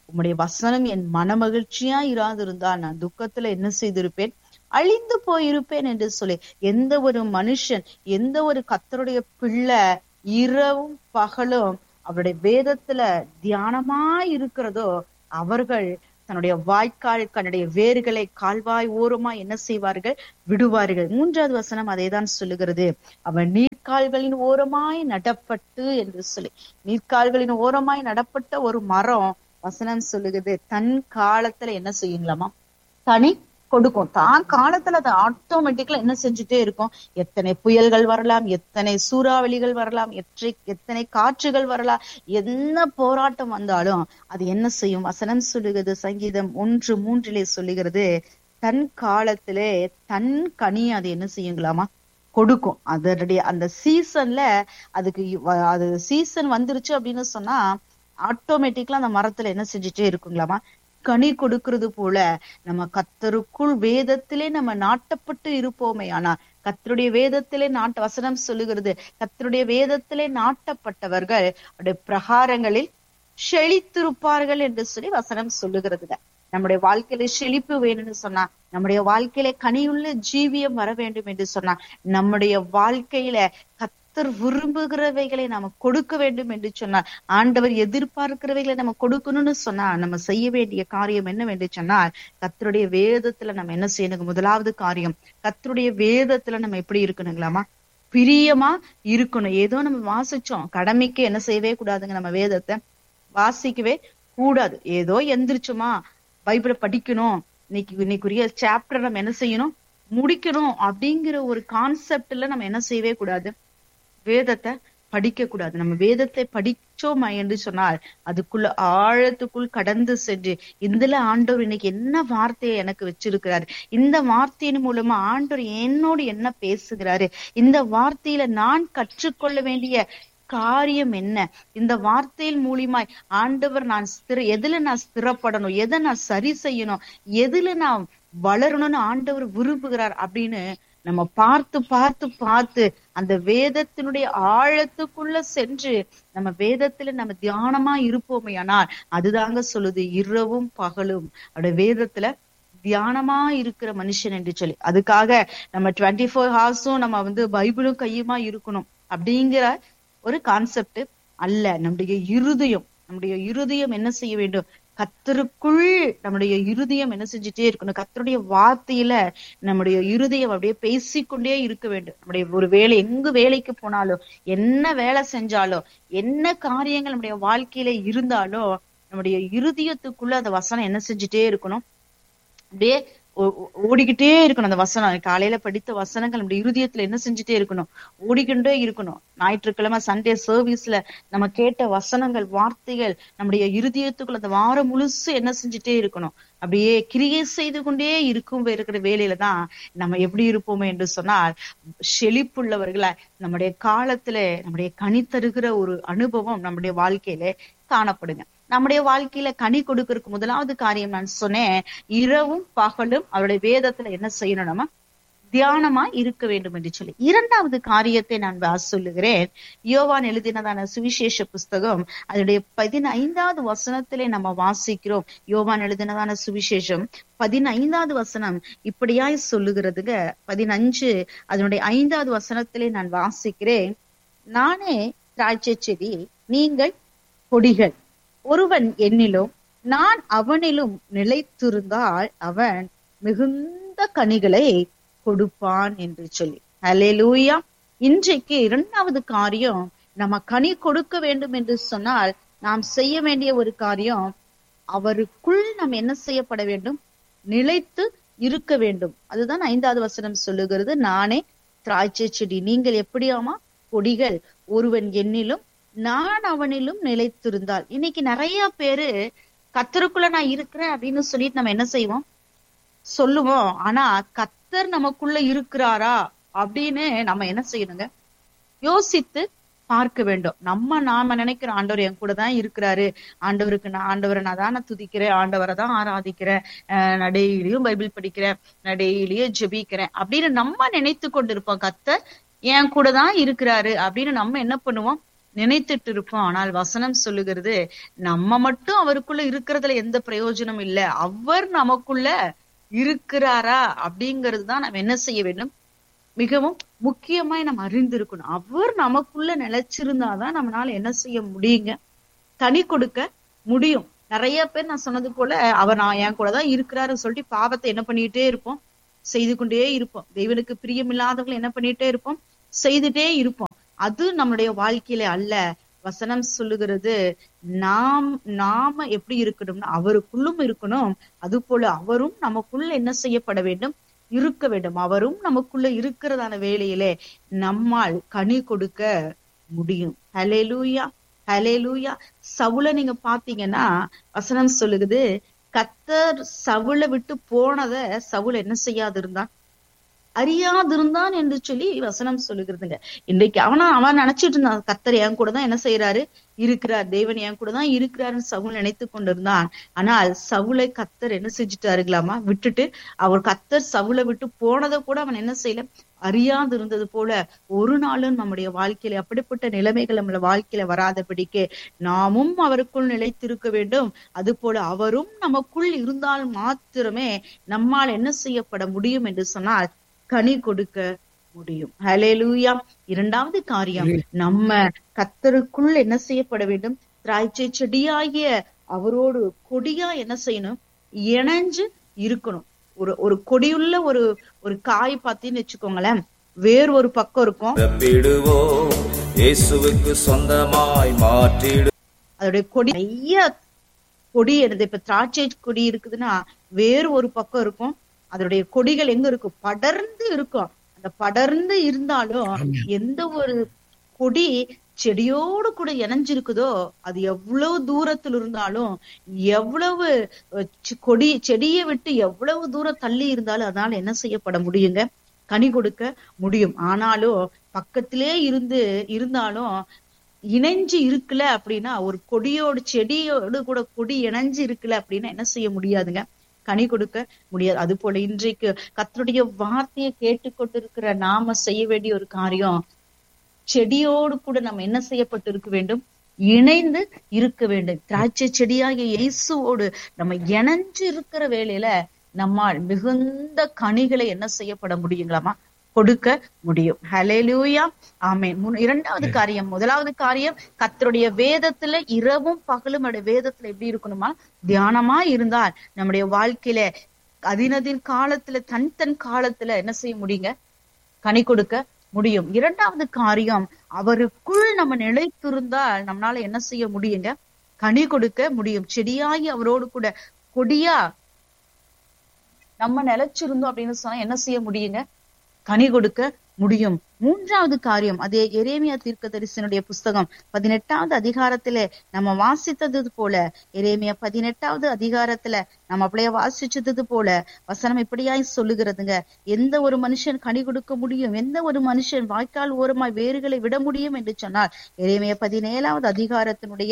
உம்முடைய வசனம் என் மனமகிழ்ச்சியா இராதிருந்தா நான் துக்கத்துல என்ன செய்திருப்பேன் அழிந்து போயிருப்பேன் என்று சொல்லி எந்த ஒரு மனுஷன் எந்த ஒரு கத்தருடைய பிள்ளை இரவும் பகலும் அவருடைய வேதத்துல தியானமா இருக்கிறதோ அவர்கள் தன்னுடைய வாய்க்கால் தன்னுடைய வேர்களை கால்வாய் ஓரமா என்ன செய்வார்கள் விடுவார்கள் மூன்றாவது வசனம் அதேதான் சொல்லுகிறது அவன் நீர்க்கால்களின் ஓரமாய் நடப்பட்டு என்று சொல்லி நீர்க்கால்களின் ஓரமாய் நடப்பட்ட ஒரு மரம் வசனம் சொல்லுகிறது தன் காலத்துல என்ன செய்யுங்களாமா தனி கொடுக்கும் தான் காலத்துல அது ஆட்டோமேட்டிக்கலா என்ன செஞ்சுட்டே இருக்கும் எத்தனை புயல்கள் வரலாம் எத்தனை சூறாவளிகள் வரலாம் எத்தனை எத்தனை காற்றுகள் வரலாம் என்ன போராட்டம் வந்தாலும் அது என்ன செய்யும் வசனம் சொல்லுகிறது சங்கீதம் ஒன்று மூன்றிலே சொல்லுகிறது தன் காலத்திலே தன் கனி அது என்ன செய்யுங்களாமா கொடுக்கும் அதனுடைய அந்த சீசன்ல அதுக்கு வ- அது சீசன் வந்துருச்சு அப்படின்னு சொன்னா ஆட்டோமேட்டிக்கலா அந்த மரத்துல என்ன செஞ்சுட்டே இருக்குங்களாமா கனி கொடுக்கிறது போல நம்ம கத்தருக்குள் வேதத்திலே நம்ம நாட்டப்பட்டு இருப்போமே ஆனா கத்தருடைய வேதத்திலே நாட்ட வசனம் சொல்லுகிறது கத்தருடைய வேதத்திலே நாட்டப்பட்டவர்கள் அவருடைய பிரகாரங்களில் செழித்திருப்பார்கள் என்று சொல்லி வசனம் சொல்லுகிறதுங்க நம்முடைய வாழ்க்கையில செழிப்பு வேணும்னு சொன்னா நம்முடைய வாழ்க்கையில கனியுள்ள ஜீவியம் வர வேண்டும் என்று சொன்னா நம்முடைய வாழ்க்கையில கத்தர் விரும்புகிறவைகளை நாம கொடுக்க வேண்டும் என்று சொன்னார் ஆண்டவர் எதிர்பார்க்கிறவைகளை நம்ம கொடுக்கணும்னு சொன்னா நம்ம செய்ய வேண்டிய காரியம் என்னவென்று சொன்னால் கத்தருடைய வேதத்துல நம்ம என்ன செய்யணும் முதலாவது காரியம் கத்தருடைய வேதத்துல நம்ம எப்படி இருக்கணுங்களாமா பிரியமா இருக்கணும் ஏதோ நம்ம வாசிச்சோம் கடமைக்கு என்ன செய்யவே கூடாதுங்க நம்ம வேதத்தை வாசிக்கவே கூடாது ஏதோ எந்திரிச்சோமா பைபிளை படிக்கணும் இன்னைக்கு இன்னைக்குரிய சாப்டர் நம்ம என்ன செய்யணும் முடிக்கணும் அப்படிங்கிற ஒரு கான்செப்ட்ல நம்ம என்ன செய்யவே கூடாது வேதத்தை படிக்க கூடாது நம்ம வேதத்தை படிச்சோமா என்று சொன்னால் அதுக்குள்ள ஆழத்துக்குள் கடந்து சென்று இதுல ஆண்டவர் இன்னைக்கு என்ன வார்த்தையை எனக்கு வச்சிருக்கிறாரு இந்த வார்த்தையின் மூலமா ஆண்டவர் என்னோடு என்ன பேசுகிறாரு இந்த வார்த்தையில நான் கற்றுக்கொள்ள வேண்டிய காரியம் என்ன இந்த வார்த்தையின் மூலியமாய் ஆண்டவர் நான் ஸ்திர எதுல நான் ஸ்திரப்படணும் எதை நான் சரி செய்யணும் எதுல நான் வளரணும்னு ஆண்டவர் விரும்புகிறார் அப்படின்னு நம்ம பார்த்து பார்த்து பார்த்து அந்த வேதத்தினுடைய ஆழத்துக்குள்ள சென்று நம்ம வேதத்துல நம்ம தியானமா இருப்போமே ஆனால் அதுதாங்க சொல்லுது இரவும் பகலும் அவருடைய வேதத்துல தியானமா இருக்கிற மனுஷன் என்று சொல்லி அதுக்காக நம்ம டுவெண்ட்டி ஃபோர் ஹவர்ஸும் நம்ம வந்து பைபிளும் கையுமா இருக்கணும் அப்படிங்கிற ஒரு கான்செப்ட் அல்ல நம்முடைய இருதயம் நம்முடைய இருதயம் என்ன செய்ய வேண்டும் கத்தருக்குள் நம்முடைய இருதயம் என்ன செஞ்சுட்டே இருக்கணும் கத்தருடைய வார்த்தையில நம்முடைய இருதயம் அப்படியே பேசிக்கொண்டே இருக்க வேண்டும் நம்முடைய ஒரு வேலை எங்கு வேலைக்கு போனாலும் என்ன வேலை செஞ்சாலும் என்ன காரியங்கள் நம்முடைய வாழ்க்கையில இருந்தாலும் நம்முடைய இருதயத்துக்குள்ள அந்த வசனம் என்ன செஞ்சுட்டே இருக்கணும் அப்படியே ஓ- ஓ- ஓடிக்கிட்டே இருக்கணும் அந்த வசனம் காலையில படித்த வசனங்கள் நம்முடைய இருதயத்துல என்ன செஞ்சுட்டே இருக்கணும் ஓடிக்கிட்டே இருக்கணும் ஞாயிற்றுக்கிழமை சண்டே சர்வீஸ்ல நம்ம கேட்ட வசனங்கள் வார்த்தைகள் நம்முடைய இருதயத்துக்குள்ள அந்த வாரம் முழுசு என்ன செஞ்சுட்டே இருக்கணும் அப்படியே கிரியை செய்து கொண்டே இருக்கும் இருக்கிற வேலையில தான் நம்ம எப்படி இருப்போமே என்று சொன்னால் செழிப்புள்ளவர்களா நம்முடைய காலத்துல நம்முடைய கனி தருகிற ஒரு அனுபவம் நம்முடைய வாழ்க்கையில காணப்படுங்க நம்முடைய வாழ்க்கையில கனி கொடுக்கறதுக்கு முதலாவது காரியம் நான் சொன்னேன் இரவும் பகலும் அவருடைய வேதத்துல என்ன செய்யணும் நம்ம தியானமா இருக்க வேண்டும் என்று சொல்லி இரண்டாவது காரியத்தை நான் வா- சொல்லுகிறேன் யோவான் எழுதினதான சுவிசேஷ புஸ்தகம் அதனுடைய பதினைந்தாவது வசனத்திலே நம்ம வாசிக்கிறோம் யோவான் எழுதினதான சுவிசேஷம் பதினைந்தாவது வசனம் இப்படியாய் சொல்லுகிறதுங்க பதினஞ்சு அதனுடைய ஐந்தாவது வசனத்திலே நான் வாசிக்கிறேன் நானே திராட்சை செடி நீங்கள் கொடிகள் ஒருவன் என்னிலும் நான் அவனிலும் நிலைத்திருந்தால் அவன் மிகுந்த கனிகளை கொடுப்பான் என்று சொல்லி ஹalleluya இன்றைக்கு இரண்டாவது காரியம் நம்ம கனி கொடுக்க வேண்டும் என்று சொன்னால் நாம் செய்ய வேண்டிய ஒரு காரியம் அவருக்குள் நாம் என்ன செய்யப்பட வேண்டும் நிலைத்து இருக்க வேண்டும் அதுதான் ஐந்தாவது வசனம் சொல்லுகிறது நானே திராட்சை செடி நீங்கள் எப்படியாமா கொடிகள் ஒருவன் என்னிலும் நான் அவனிலும் நிலைத்திருந்தால் இன்னைக்கு நிறைய பேரு கத்தருக்குள்ள நான் இருக்கிறேன் அப்படின்னு சொல்லிட்டு நம்ம என்ன செய்வோம் சொல்லுவோம் ஆனா கத்தர் நமக்குள்ள இருக்கிறாரா அப்படின்னு நம்ம என்ன செய்யணுங்க யோசித்து பார்க்க வேண்டும் நம்ம நாம நினைக்கிற ஆண்டவர் என் கூட தான் இருக்கிறாரு ஆண்டவருக்கு நான் ஆண்டவரை நான் தானே துதிக்கிறேன் ஆண்டவரை தான் ஆராதிக்கிறேன் அஹ் நான் டெய்லியும் பைபிள் படிக்கிறேன் நான் டெய்லியும் ஜெபிக்கிறேன் அப்படின்னு நம்ம நினைத்து கொண்டிருப்போம் கத்தர் என் கூட தான் இருக்கிறாரு அப்படின்னு நம்ம என்ன பண்ணுவோம் நினைத்துட்டு இருக்கோம் ஆனால் வசனம் சொல்லுகிறது நம்ம மட்டும் அவருக்குள்ள இருக்கிறதுல எந்த பிரயோஜனம் இல்ல அவர் நமக்குள்ள இருக்கிறாரா அப்படிங்கிறது தான் நம்ம என்ன செய்ய வேண்டும் மிகவும் முக்கியமாய் நம்ம அறிந்திருக்கணும் அவர் நமக்குள்ள நிலைச்சிருந்தாதான் நம்மளால என்ன செய்ய முடியுங்க தனி கொடுக்க முடியும் நிறைய பேர் நான் சொன்னது போல அவர் நான் என் கூட தான் இருக்கிறாருன்னு சொல்லிட்டு பாவத்தை என்ன பண்ணிட்டே இருப்போம் செய்து கொண்டே இருப்போம் தெய்வனுக்கு பிரியமில்லாதவர்கள் என்ன பண்ணிட்டே இருப்போம் செய்துட்டே இருப்போம் அது நம்மளுடைய வாழ்க்கையில அல்ல வசனம் சொல்லுகிறது நாம் நாம எப்படி இருக்கணும்னா அவருக்குள்ளும் இருக்கணும் அது போல அவரும் நமக்குள்ள என்ன செய்யப்பட வேண்டும் இருக்க வேண்டும் அவரும் நமக்குள்ள இருக்கிறதான வேலையிலே நம்மால் கனி கொடுக்க முடியும் ஹலேலூயா ஹலேலூயா சவுல நீங்க பாத்தீங்கன்னா வசனம் சொல்லுகிறது கத்தர் சவுளை விட்டு போனத சவுல என்ன செய்யாது இருந்தான் அறியாதிருந்தான் என்று சொல்லி வசனம் சொல்லுகிறதுங்க இன்றைக்கு அவனா அவன் நினைச்சிட்டு இருந்தான் கத்தர் என் கூட தான் என்ன செய்யறாரு இருக்கிறார் தேவன் என் கூட தான் இருக்கிறாருன்னு சவுல் நினைத்து கொண்டிருந்தான் ஆனால் சவுளை கத்தர் என்ன செஞ்சுட்டாருங்களாமா விட்டுட்டு அவர் கத்தர் சவுளை விட்டு போனதை கூட அவன் என்ன செய்யல அறியாது இருந்தது போல ஒரு நாளும் நம்முடைய வாழ்க்கையில அப்படிப்பட்ட நிலைமைகள் நம்மள வாழ்க்கையில வராதபடிக்கு நாமும் அவருக்குள் நிலைத்திருக்க வேண்டும் அது போல அவரும் நமக்குள் இருந்தால் மாத்திரமே நம்மால் என்ன செய்யப்பட முடியும் என்று சொன்னால் கனி கொடுக்க முடியும் ஹலேலூயா இரண்டாவது காரியம் நம்ம கத்தருக்குள் என்ன செய்யப்பட வேண்டும் திராட்சை செடியாகிய அவரோடு கொடியா என்ன செய்யணும் இணைஞ்சு இருக்கணும் ஒரு ஒரு கொடியுள்ள ஒரு ஒரு காய் பார்த்தீங்கன்னு வச்சுக்கோங்களேன் வேர் ஒரு பக்கம் இருக்கும் பிடுவோம் இயேசுவுக்கு சொந்தமாய் மாற்றிடு அதோடைய கொடி நிறைய கொடி எடுத்து இப்ப திராட்சை கொடி இருக்குதுன்னா வேறு ஒரு பக்கம் இருக்கும் அதனுடைய கொடிகள் எங்க இருக்கும் படர்ந்து இருக்கும் அந்த படர்ந்து இருந்தாலும் எந்த ஒரு கொடி செடியோடு கூட இணைஞ்சிருக்குதோ அது எவ்வளவு தூரத்தில் இருந்தாலும் எவ்வளவு அஹ், சி- கொடி செடியை விட்டு எவ்வளவு தூரம் தள்ளி இருந்தாலும் அதனால என்ன செய்யப்பட முடியுங்க கனி கொடுக்க முடியும் ஆனாலும் பக்கத்திலே இருந்து இருந்தாலும் இணைஞ்சு இருக்கல அப்படின்னா ஒரு கொடியோடு செடியோடு கூட கொடி இணைஞ்சு இருக்கல அப்படின்னா என்ன செய்ய முடியாதுங்க கனி கொடுக்க முடியாது அது போல இன்றைக்கு கர்த்தருடைய வார்த்தையை கேட்டுக்கொண்டிருக்கிற நாம செய்ய வேண்டிய ஒரு காரியம் செடியோடு கூட நம்ம என்ன செய்யப்பட்டு இருக்க வேண்டும் இணைந்து இருக்க வேண்டும் திராட்சை செடியாகிய இயேசுவோடு நம்ம இணைஞ்சு இருக்கிற வேளையில நம்மால் மிகுந்த கனிகளை என்ன செய்யப்பட முடியுங்களாமா கொடுக்க முடியும் ஹalleluya ஆமென் மூணு- இரண்டாவது காரியம் முதலாவது காரியம் கர்த்தருடைய வேதத்துல இரவும் பகலும் அவருடைய வேதத்துல எப்படி இருக்கணுமா தியானமா இருந்தால் நம்முடைய வாழ்க்கையில அதினதின் காலத்துல தன் தன் காலத்துல என்ன செய்ய முடியுங்க கனி கொடுக்க முடியும் இரண்டாவது காரியம் அவருக்குள் நம்ம நிலைத்திருந்தால் நம்மளால என்ன செய்ய முடியுங்க கனி கொடுக்க முடியும் செடியாகி அவரோடு கூட கொடியா நம்ம நிலைச்சிருந்தோம் அப்படின்னு சொன்னா என்ன செய்ய முடியுங்க கனி கொடுக்க முடியும் மூன்றாவது காரியம் அதே எரேமியா தீர்க்கதரிசனுடைய புஸ்தகம் பதினெட்டாவது அதிகாரத்திலே நம்ம வாசித்தது போல எரேமியா பதினெட்டாவது அதிகாரத்துல நம்ம அப்படியே வாசிச்சது போல வசனம் இப்படியாய் சொல்லுகிறதுங்க எந்த ஒரு மனுஷன் கனி கொடுக்க முடியும் எந்த ஒரு மனுஷன் வாய்க்கால் ஓரமாய் வேர்களை விட முடியும் என்று சொன்னால் எரேமியா பதினேழாவது அதிகாரத்தினுடைய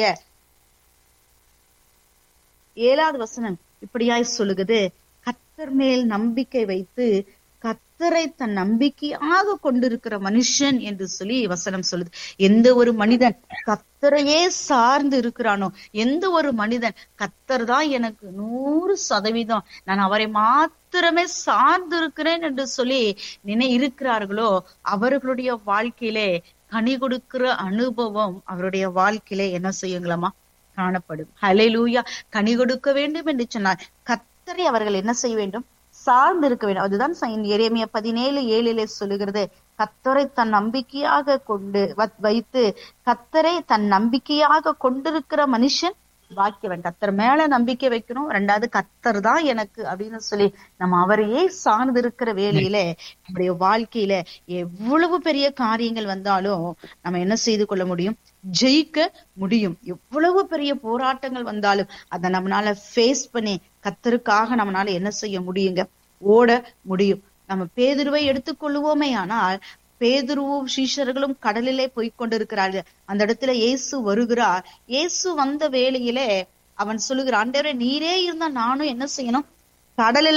ஏழாவது வசனம் இப்படியாய் சொல்லுகிறது கத்தர் மேல் நம்பிக்கை வைத்து கத்தரை தன் நம்பிக்கையாக கொண்டிருக்கிற மனுஷன் என்று சொல்லி வசனம் சொல்லுது எந்த ஒரு மனிதன் கத்தரையே சார்ந்து இருக்கிறானோ எந்த ஒரு மனிதன் கத்தர் தான் எனக்கு நூறு சதவீதம் நான் அவரை மாத்திரமே சார்ந்து இருக்கிறேன் என்று சொல்லி நினை இருக்கிறார்களோ அவர்களுடைய வாழ்க்கையிலே கனி கொடுக்கிற அனுபவம் அவருடைய வாழ்க்கையிலே என்ன செய்யுங்களாமா காணப்படும் ஹalleluya கனி கொடுக்க வேண்டும் என்று சொன்னார் கத்தரை அவர்கள் என்ன செய்ய வேண்டும் சார்ந்து இருக்க வேண்டும் அதுதான் சை- எரேமியா பதினேழு ஏழிலே சொல்லுகிறது கத்தரை தன் நம்பிக்கையாக கொண்டு வ- வைத்து கத்தரை தன் நம்பிக்கையாக கொண்டிருக்கிற மனுஷன் பாக்கியவன் கத்தர் மேல நம்பிக்கை வைக்கணும் ரெண்டாவது கத்தர் தான் எனக்கு அப்படின்னு சொல்லி நம்ம அவரையே சார்ந்து இருக்கிற வேலையில நம்முடைய வாழ்க்கையில எவ்வளவு பெரிய காரியங்கள் வந்தாலும் நம்ம என்ன செய்து கொள்ள முடியும் ஜெயிக்க முடியும் எவ்வளவு பெரிய போராட்டங்கள் வந்தாலும் அதை நம்மளால ஃபேஸ் பண்ணி கத்தருக்காக நம்மளால என்ன செய்ய முடியுங்க ஓட முடியும் நம்ம பேதுருவை எடுத்துக்கொள்ளுவோமே ஆனால் பேதுருவும் சீஷர்களும் கடலிலே போய்க் கொண்டிருக்கிறார்கள் அந்த இடத்துல இயேசு வருகிறார் இயேசு வந்த வேளையிலே அவன் சொல்லுகிறான் ஆண்டவரே நீரே இருந்தா நானும் என்ன செய்யணும் கடலில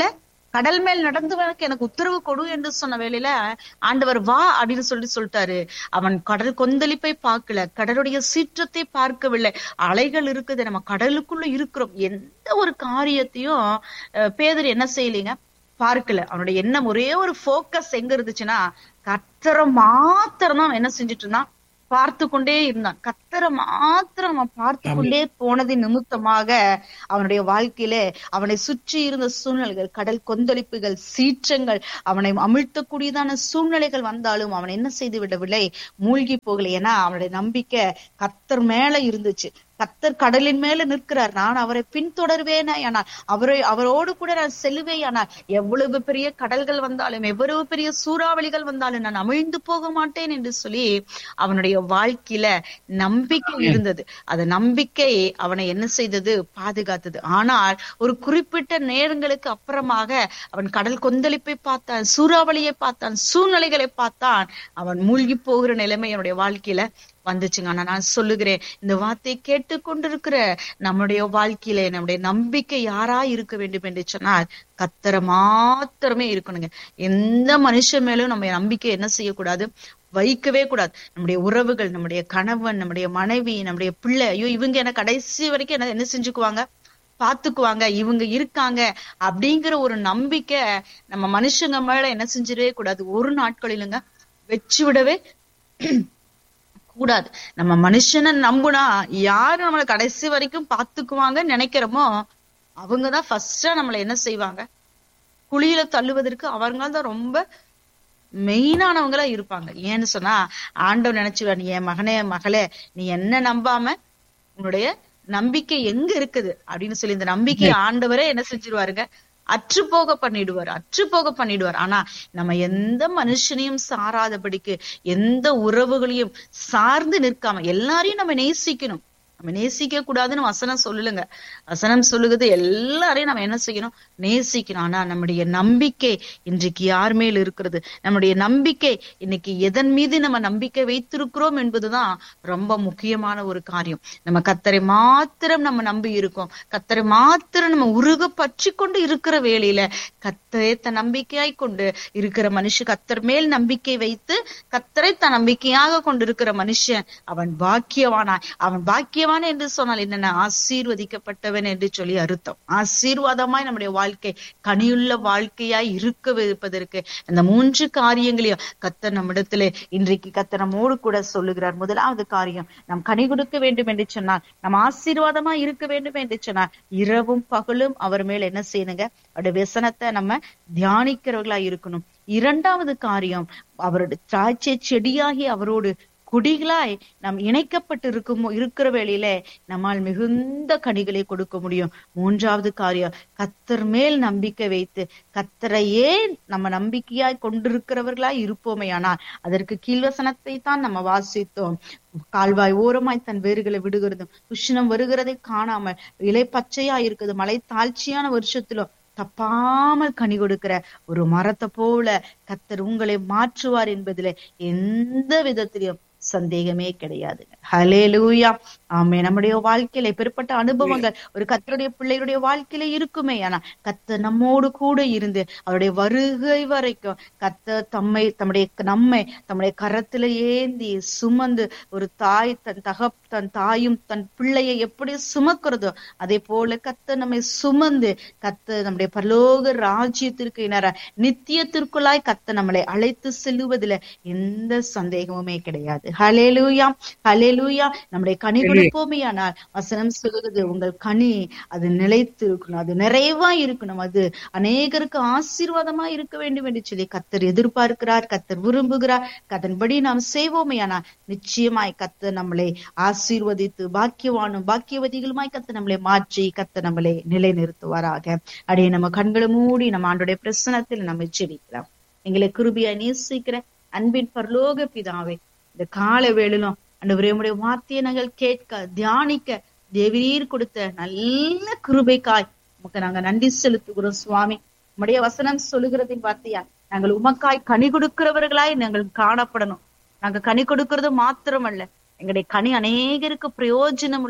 கடல் மேல் நடந்தவனுக்கு எனக்கு உத்தரவு கொடு என்று சொன்ன வேளையில ஆண்டவர் வா அப்படின்னு சொல்லி சொல்லிட்டாரு அவன் கடல் கொந்தளிப்பை பார்க்கல கடலுடைய சீற்றத்தை பார்க்கவில்லை அலைகள் இருக்குது நம்ம கடலுக்குள்ள இருக்கிறோம் எந்த ஒரு காரியத்தையும் அஹ், பேதர் என்ன செய்யலைங்க பார்க்கல அவனுடைய எண்ணம் ஒரே ஒரு ஃபோக்கஸ் எங்க இருந்துச்சுன்னா கத்தரை மாத்திரம் தான் என்ன செஞ்சுட்டு இருந்தான் பார்த்து கொண்டே இருந்தான் கத்தரை மாத்திரம் அவன் பார்த்து கொண்டே போனதின் நிமித்தமாக அவனுடைய வாழ்க்கையிலே அவனை சுற்றி இருந்த சூழ்நிலைகள் கடல் கொந்தளிப்புகள் சீற்றங்கள் அவனை அமிழ்த்தக்கூடியதான சூழ்நிலைகள் வந்தாலும் அவன் என்ன செய்து விடவில்லை மூழ்கி போகலை ஏன்னா அவனுடைய நம்பிக்கை கத்தர் மேல இருந்துச்சு கத்தர் கடலின் மேல நிற்கிறார் நான் அவரை பின்தொடர்வேனா ஆனால் அவரை அவரோடு கூட நான் செல்லுவேன் ஆனால் எவ்வளவு பெரிய கடல்கள் வந்தாலும் எவ்வளவு பெரிய சூறாவளிகள் வந்தாலும் நான் அமிழ்ந்து போக மாட்டேன் என்று சொல்லி அவனுடைய வாழ்க்கையில நம்பிக்கை இருந்தது அந்த நம்பிக்கை அவனை என்ன செய்தது பாதுகாத்தது ஆனால் ஒரு குறிப்பிட்ட நேரங்களுக்கு அப்புறமாக அவன் கடல் கொந்தளிப்பை பார்த்தான் சூறாவளியை பார்த்தான் சூழ்நிலைகளை பார்த்தான் அவன் மூழ்கி போகிற நிலைமை அவனுடைய வாழ்க்கையில வந்துச்சுங்க ஆனா நான் சொல்லுகிறேன் இந்த வார்த்தையை கேட்டுக்கொண்டிருக்கிற நம்முடைய வாழ்க்கையில நம்முடைய நம்பிக்கை யாரா இருக்க வேண்டும் என்று சொன்னால் கத்தர மாத்திரமே இருக்கணுங்க எந்த மனுஷன் மேலும் நம்ம நம்பிக்கை என்ன செய்யக்கூடாது வைக்கவே கூடாது நம்முடைய உறவுகள் நம்முடைய கணவன் நம்முடைய மனைவி நம்முடைய பிள்ளை ஐயோ இவங்க என்ன கடைசி வரைக்கும் என்ன என்ன செஞ்சுக்குவாங்க பாத்துக்குவாங்க இவங்க இருக்காங்க அப்படிங்கிற ஒரு நம்பிக்கை நம்ம மனுஷங்க மேல என்ன செஞ்சிடவே கூடாது ஒரு நாட்களிலுங்க வச்சு விடவே கூடாது நம்ம மனுஷனை நம்புனா யாரு நம்மள கடைசி வரைக்கும் பாத்துக்குவாங்கன்னு நினைக்கிறோமோ அவங்கதான் ஃபர்ஸ்டா நம்மள என்ன செய்வாங்க குழியில தள்ளுவதற்கு அவங்க தான் ரொம்ப மெயினானவங்களா இருப்பாங்க ஏன்னு சொன்னா ஆண்டவர் நினைச்சுவார் நீ என் மகனே மகளே நீ என்ன நம்பாம உன்னுடைய நம்பிக்கை எங்க இருக்குது அப்படின்னு சொல்லி இந்த நம்பிக்கை ஆண்டவரே என்ன செஞ்சிருவாருங்க அற்று போக பண்ணிடுவார் அற்று போக பண்ணிடுவார் ஆனா நம்ம எந்த மனுஷனையும் சாராதபடிக்கு எந்த உறவுகளையும் சார்ந்து நிற்காம எல்லாரையும் நம்ம நேசிக்கணும் நம்ம நேசிக்க கூடாதுன்னு வசனம் சொல்லலுங்க வசனம் சொல்லுகிறது எல்லாரையும் நம்ம என்ன செய்யணும் நேசிக்கணும் ஆனா நம்முடைய நம்பிக்கை இன்றைக்கு யார் மேல் இருக்கிறது நம்முடைய நம்பிக்கை இன்னைக்கு எதன் மீது நம்ம நம்பிக்கை வைத்திருக்கிறோம் என்பதுதான் ரொம்ப முக்கியமான ஒரு காரியம் நம்ம கத்தரை மாத்திரம் நம்ம நம்பி இருக்கோம் கத்தரை மாத்திரம் நம்ம உருக பற்றி கொண்டு இருக்கிற வேளையில கத்தரை தன் நம்பிக்கையாய் கொண்டு இருக்கிற மனுஷன் கத்தர் மேல் நம்பிக்கை வைத்து கத்தரை தன் நம்பிக்கையாக கொண்டு இருக்கிற மனுஷன் அவன் பாக்கியவானாய் அவன் பாக்கியவான் என்று சொன்னால் என்னென்ன ஆசீர்வதிக்கப்பட்டவன் என்று சொல்லி அர்த்தம் ஆசீர்வாதமாய் நம்முடைய வாழ்க்கை கனியுள்ள வாழ்க்கையாய் இருக்க வைப்பதற்கு அந்த மூன்று காரியங்களையும் கத்தர் நம்மிடத்துல இன்றைக்கு கத்தர் நம்மோடு கூட சொல்லுகிறார் முதலாவது காரியம் நாம் கனி கொடுக்க வேண்டும் என்று சொன்னால் நாம் ஆசீர்வாதமா இருக்க வேண்டும் என்று சொன்னால் இரவும் பகலும் அவர் மேல் என்ன செய்யணுங்க அவருடைய व्यசனத்தை நம்ம தியானிக்கிறவர்களா இருக்கணும் இரண்டாவது காரியம் அவருடைய திராட்சை செடியாகி அவரோடு குடிகளாய் நாம் இணைக்கப்பட்டு இருக்கும் இருக்கிற வேளையில நம்மால் மிகுந்த கனிகளை கொடுக்க முடியும் மூன்றாவது காரியம் கத்தர் மேல் நம்பிக்கை வைத்து கத்தரையே நம்ம நம்பிக்கையாய் கொண்டிருக்கிறவர்களாய் இருப்போமே ஆனால் அதற்கு கீழ்வசனத்தை தான் நம்ம வாசித்தோம் கால்வாய் ஓரமாய் தன் வேர்களை விடுகிறதும் உஷ்ணம் வருகிறதை காணாமல் இலை பச்சையா இருக்குது மலை தாழ்ச்சியான வருஷத்திலும் தப்பாமல் கனி கொடுக்கிற ஒரு மரத்தை போல கத்தர் உங்களை மாற்றுவார் என்பதுல எந்த விதத்திலையும் சந்தேகமே கிடையாதுங்க ஹலே லூயா ஆமே நம்முடைய வாழ்க்கையில பெருப்பட்ட அனுபவங்கள் ஒரு கத்தருடைய பிள்ளைகளுடைய வாழ்க்கையில இருக்குமே ஆனா கத்த நம்மோடு கூட இருந்து அவருடைய வருகை வரைக்கும் கத்த தம்மை தம்முடைய நம்மை தம்முடைய கரத்துல ஏந்தி சுமந்து ஒரு தாய் தன் தக தன் தாயும் தன் பிள்ளையை எப்படி சுமக்கிறதோ அதே போல கத்த நம்மை சுமந்து கத்த நம்முடைய பரலோக ராஜ்யத்திற்கு இனர நித்தியத்திற்குள்ளாய் கத்த நம்மளை அழைத்து செல்லுவதில் எந்த சந்தேகமுமே கிடையாது ஹலேலூயா ஹலேலூயா நம்முடைய கனி கொடுப்போமே ஆனால் வசனம் சொல்லுகிறது உங்கள் கனி அது நிலைத்து இருக்கணும் அது நிறைவா இருக்கணும் அது அநேகருக்கு ஆசீர்வாதமா இருக்க வேண்டும் என்று சொல்லி கத்தர் எதிர்பார்க்கிறார் கத்தர் விரும்புகிறார் அதன்படி நாம் செய்வோமே ஆனால் நிச்சயமாய் கத்தர் நம்மளை ஆசீர்வதித்து பாக்கியவானும் பாக்கியவதிகளுமாய் கத்த நம்மளை மாற்றி கத்த நம்மளை நிலைநிறுத்துவாராக அடைய நம்ம கண்களை மூடி நம்ம ஆண்டுடைய பிரசனத்தில் நம்ம செடிக்கலாம் எங்களை கிருபியா நேசிக்கிற அன்பின் பரலோக பிதாவே இந்த கால வேளிலும் அன்றுவரே உடைய வார்த்தையை நாங்கள் கேட்க தியானிக்க தேவரீர் கொடுத்த நல்ல கிருபைக்காய் உமக்கு நாங்க நன்றி செலுத்துகிறோம் சுவாமி உம்முடைய வசனம் சொல்லுகிறதின் வார்த்தையா நாங்கள் உமக்காய் கனி கொடுக்கிறவர்களாய் நாங்கள் காணப்படணும் நாங்க கனி கொடுக்கிறது மாத்திரமல்ல எங்களுடைய கனி அநேகருக்கு பிரயோஜனம் உள்ளதா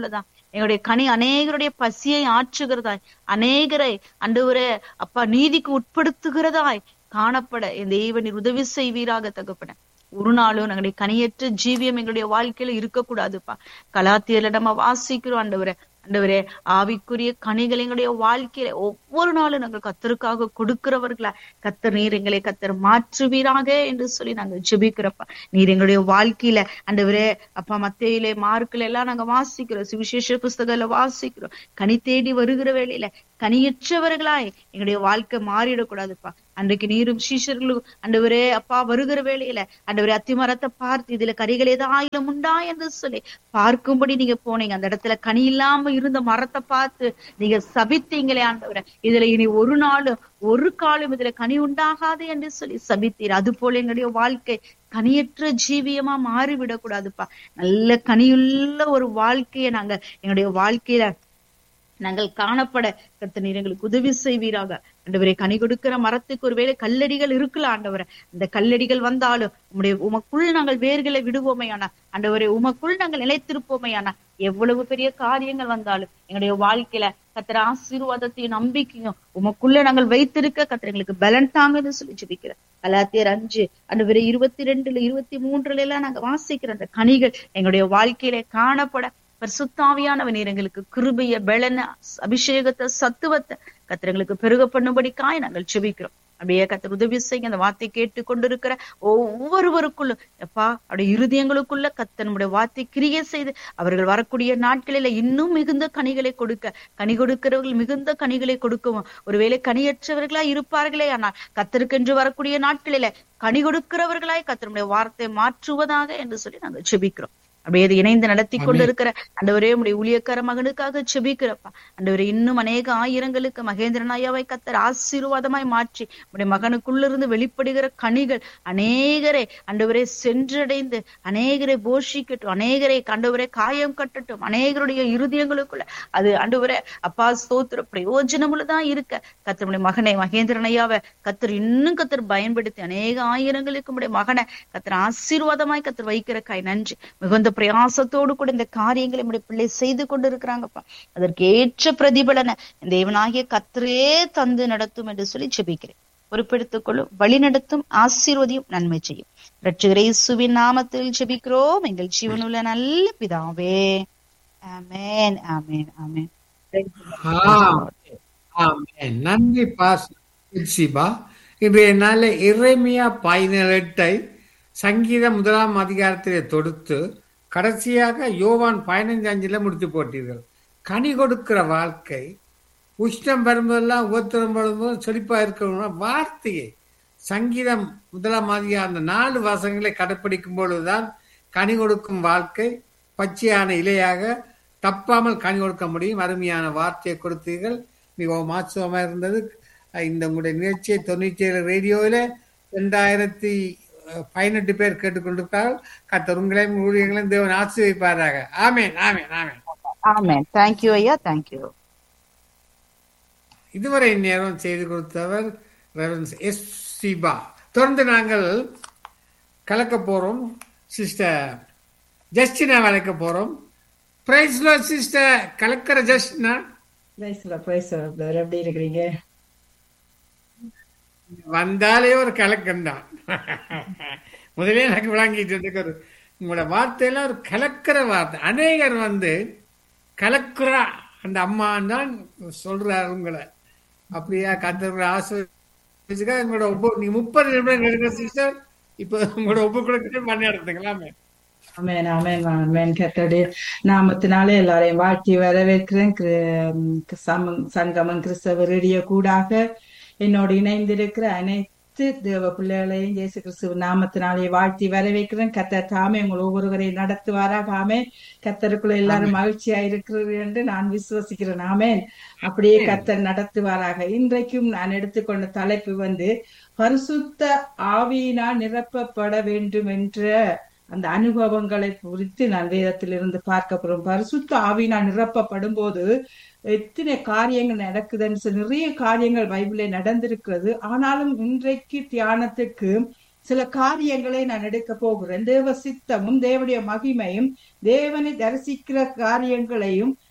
எங்களுடைய கனி அநேகருடைய பசியை ஆற்றுகிறதாய் அநேகரை அண்டவரே அப்பா நீதிக்கு உட்படுத்துகிறதாய் காணப்பட என் தேவனின் உதவி செய்வீராக தகப்பன ஒரு நாளும் எங்களுடைய கனியற்ற ஜீவியம் எங்களுடைய வாழ்க்கையில இருக்கக்கூடாதுப்பா கலாத்தியர்ல நம்ம வாசிக்கிறோம் ஆண்டவரே ஆண்டவரே ஆவிக்குரிய கனிகள் எங்களுடைய வாழ்க்கையில ஒவ்வொரு நாளும் நாங்கள் கத்தருக்காக கொடுக்கிறவர்களா கத்தர் நீர் எங்களை கத்தர் மாற்றுவீராக என்று சொல்லி நாங்கள் ஜெபிக்கிறப்பா நீர் எங்களுடைய வாழ்க்கையில ஆண்டவரே அப்பா மத்தையிலே மார்க்கில எல்லாம் நாங்க வாசிக்கிறோம் சுவிசேஷ புஸ்தகத்துல வாசிக்கிறோம் கனி தேடி வருகிற வேளையில கனியற்றவர்களாய் எங்களுடைய வாழ்க்கை மாறிடக்கூடாதுப்பா அன்றைக்கு நீரும் சீஷர்களும் அண்டவரே அப்பா வருகிற வேளையில அண்டவரே அத்திமரத்தை பார்த்து இதுல கரிகள் ஏதாயிலும் உண்டா என்று சொல்லி பார்க்கும்படி நீங்க போனீங்க அந்த இடத்துல கனி இல்லாம இருந்த மரத்தை பார்த்து நீங்க சபித்தீங்களே ஆண்டவரே இதுல இனி ஒரு நாளும் ஒரு காலம் இதுல கனி உண்டாகாது என்று சொல்லி சபித்தீர் அது போல எங்களுடைய வாழ்க்கை கனியற்ற ஜீவியமா மாறிவிடக் கூடாதுப்பா நல்ல கனியுள்ள ஒரு வாழ்க்கையை நாங்க எங்களுடைய வாழ்க்கையில நாங்கள் காணப்பட கர்த்த நீர் எங்களுக்கு உதவி செய்வீராக ஆண்டவரே கனி கொடுக்கிற மரத்துக்கு ஒருவேளை கல்லடிகள் இருக்கலாம் ஆண்டவரே அந்த கல்லடிகள் வந்தாலும் உம்முடைய உமக்குள் நாங்கள் வேர்களை விடுவோமையானா ஆண்டவரே உமக்குள் நாங்கள் நிலைத்திருப்போமையானா எவ்வளவு பெரிய காரியங்கள் வந்தாலும் எங்களுடைய வாழ்க்கையில கத்திர ஆசீர்வாதத்தையும் நம்பிக்கையும் உமக்குள்ள நாங்கள் வைத்திருக்க கத்திர எங்களுக்கு பலன் தாங்கன்னு சொல்லி ஜெபிக்கிறேன் கலாத்தியர் அஞ்சு ஆண்டவரே இருபத்தி ரெண்டுல இருபத்தி மூன்றுல எல்லாம் நாங்க வாசிக்கிற அந்த கனிகள் எங்களுடைய வாழ்க்கையில காணப்பட பரிசுத்தாவியானவன் நீர் எங்களுக்கு கிருபைய பெலன அபிஷேகத்தை சத்துவத்தை கத்திரங்களுக்கு பெருக பண்ணும்படிக்காய் நாங்கள் செபிக்கிறோம் அப்படியே கத்தர் உதவி செய்ய அந்த வார்த்தை கேட்டு கொண்டிருக்கிற ஒவ்வொருவருக்குள்ளும் எப்பா அப்படியே இருதயங்களுக்குள்ள கத்த நம்முடைய வார்த்தை கிரிய செய்து அவர்கள் வரக்கூடிய நாட்களில இன்னும் மிகுந்த கனிகளை கொடுக்க கனி கொடுக்கிறவர்கள் மிகுந்த கனிகளை கொடுக்கவும் ஒருவேளை கனியற்றவர்களா இருப்பார்களே ஆனால் கத்தருக்கென்று வரக்கூடிய நாட்களில கனி கொடுக்கிறவர்களாய் கத்தருடைய வார்த்தை மாற்றுவதாக என்று சொல்லி நாங்கள் செபிக்கிறோம் அப்படியே அது இணைந்து நடத்தி கொண்டிருக்கிற அண்டவரே உடைய ஊழியக்கார மகனுக்காக செபிக்கிறப்பா அண்டவரே இன்னும் அநேக ஆயிரங்களுக்கு மகேந்திரன் ஐயாவை கத்தர் ஆசீர்வாதமாய் மாற்றி உடைய மகனுக்குள்ளிருந்து வெளிப்படுகிற கனிகள் அநேகரை அண்டவரே சென்றடைந்து அநேகரை போஷிக்கட்டும் அநேகரை கண்டவரே காயம் கட்டட்டும் அநேகருடைய இருதயங்களுக்குள்ள அது அண்டவரே அப்பா ஸ்தோத்திர பிரயோஜனமுள்ளதான் இருக்க கத்தருடைய மகனை மகேந்திரன் ஐயாவை கத்தர் இன்னும் கத்தர் பயன்படுத்தி அநேக ஆயிரங்களுக்கு உடைய மகனை கத்தர் ஆசீர்வாதமாய் கத்தர் வைக்கிற காய் நன்றி மிகுந்த பிரயாசத்தோடு கூட இந்த காரியங்களை நம்முடைய பிள்ளை செய்து கொண்டு இருக்கிறாங்கப்பா அதற்கு ஏற்ற பிரதிபலனை தேவனாகிய கத்தரே தந்து நடத்தும் என்று சொல்லி ஜெபிக்கிறேன் பொறுப்பெடுத்துக் கொள்ளும் வழி நடத்தும் ஆசீர்வதியும் நன்மை செய்யும் ரட்சகரை சுவின் நாமத்தில் ஜெபிக்கிறோம் எங்கள் ஜீவனுள்ள நல்ல பிதாவே ஆமேன் ஆமேன் ஆமேன் ஆமென். நன்றி பாஸ் சிபா இன்றைய நாளில் இறைமையா பதினெட்டை சங்கீதம் முதலாம் அதிகாரத்திலே தொடுத்து கடைசியாக யோவான் பதினைஞ்சு அஞ்சுல முடித்து போட்டீர்கள் கனி கொடுக்கிற வாழ்க்கை உஷ்ணம் வரும்போதெல்லாம் உபத்திரம் வரும்போது செழிப்பா இருக்கணும் வார்த்தையை சங்கீதம் முதலாம் அதிகாரம் அந்த நாலு வசங்களை கடைப்பிடிக்கும் பொழுதுதான் கனி கொடுக்கும் வாழ்க்கை பச்சையான இலையாக தப்பாமல் கனி கொடுக்க முடியும் அருமையான வார்த்தையை கொடுத்தீர்கள் மிகவும் ஆச்சரியமா இருந்தது இந்த உங்களுடைய நிகழ்ச்சியை தொண்ணூற்றி ஏழு ரேடியோவில் ரெண்டாயிரத்தி பதினெட்டு பேர் கேட்டுக்கொண்டிருக்கிறார்கள் கத்தர் உங்களையும் ஊழியங்களையும் தேவன் ஆசிரியப்பாராக ஆமேன் ஆமேன் ஆமேன் ஆமேன் தேங்க்யூ ஐயா தேங்க்யூ இதுவரை நேரம் செய்து கொடுத்தவர் ரெவரன்ஸ் எஸ் சிபா தொடர்ந்து நாங்கள் கலக்க போறோம் சிஸ்டர் ஜஸ்டினா வளர்க்க போறோம் பிரைஸ்ல சிஸ்டர் கலக்கிற ஜஸ்டினா பிரைஸ்ல பிரைஸ் பிரதர் எப்படி இருக்கிறீங்க வந்தாலே ஒரு கலக்கம் தான் முதலே எனக்கு விளங்கிட்டு இருக்கு ஒரு உங்களோட வார்த்தையில ஒரு கலக்கிற வார்த்தை அநேகர் வந்து கலக்குறா அந்த அம்மா தான் சொல்றாரு உங்களை அப்படியா கத்தர் ஆசை உங்களோட ஒப்பு நீங்க முப்பது நிமிடம் எடுக்கிற சிஸ்டர் இப்ப உங்களோட ஒப்பு கொடுக்கிற பண்ணி எடுத்துக்கலாமே ஆமேன் ஆமேன் ஆமேன் கத்தோடைய நாமத்தினாலே எல்லாரையும் வாழ்த்தி வரவேற்கிறேன் கிரு- சமம் சங்கமம் கிறிஸ்தவ ரேடியோ கூடாக என்னோடு இணைந்திருக்கிற அனைத்து தேவ பிள்ளைகளையும் இயேசு கிறிஸ்துவ நாமத்தினாலே வாழ்த்தி வரவேற்கிறேன் கத்தர் தாமே உங்கள் ஒவ்வொருவரையும் நடத்துவாராக ஆமேன் கத்தருக்குள்ள எல்லாரும் மகிழ்ச்சியா இருக்கிறது என்று நான் விசுவசிக்கிறேன் ஆமேன் அப்படியே கத்தர் நடத்துவாராக இன்றைக்கும் நான் எடுத்துக்கொண்ட தலைப்பு வந்து பரிசுத்த ஆவியினால் நிரப்பப்பட வேண்டும் என்ற அந்த அனுபவங்களை குறித்து நான் வேதத்திலிருந்து பார்க்க போறோம் பரிசுத்த ஆவியினால் நிரப்பப்படும் போது எத்தனை காரியங்கள் நடக்குதுன்னு சொல்லி நிறைய காரியங்கள் பைபிளில் நடந்திருக்கிறது ஆனாலும் இன்றைக்கு தியானத்துக்கு சில காரியங்களை நான் எடுக்க போகிறேன் தேவ சித்தமும் தேவனுடைய மகிமையும் தேவனை தரிசிக்கிற காரியங்களையும்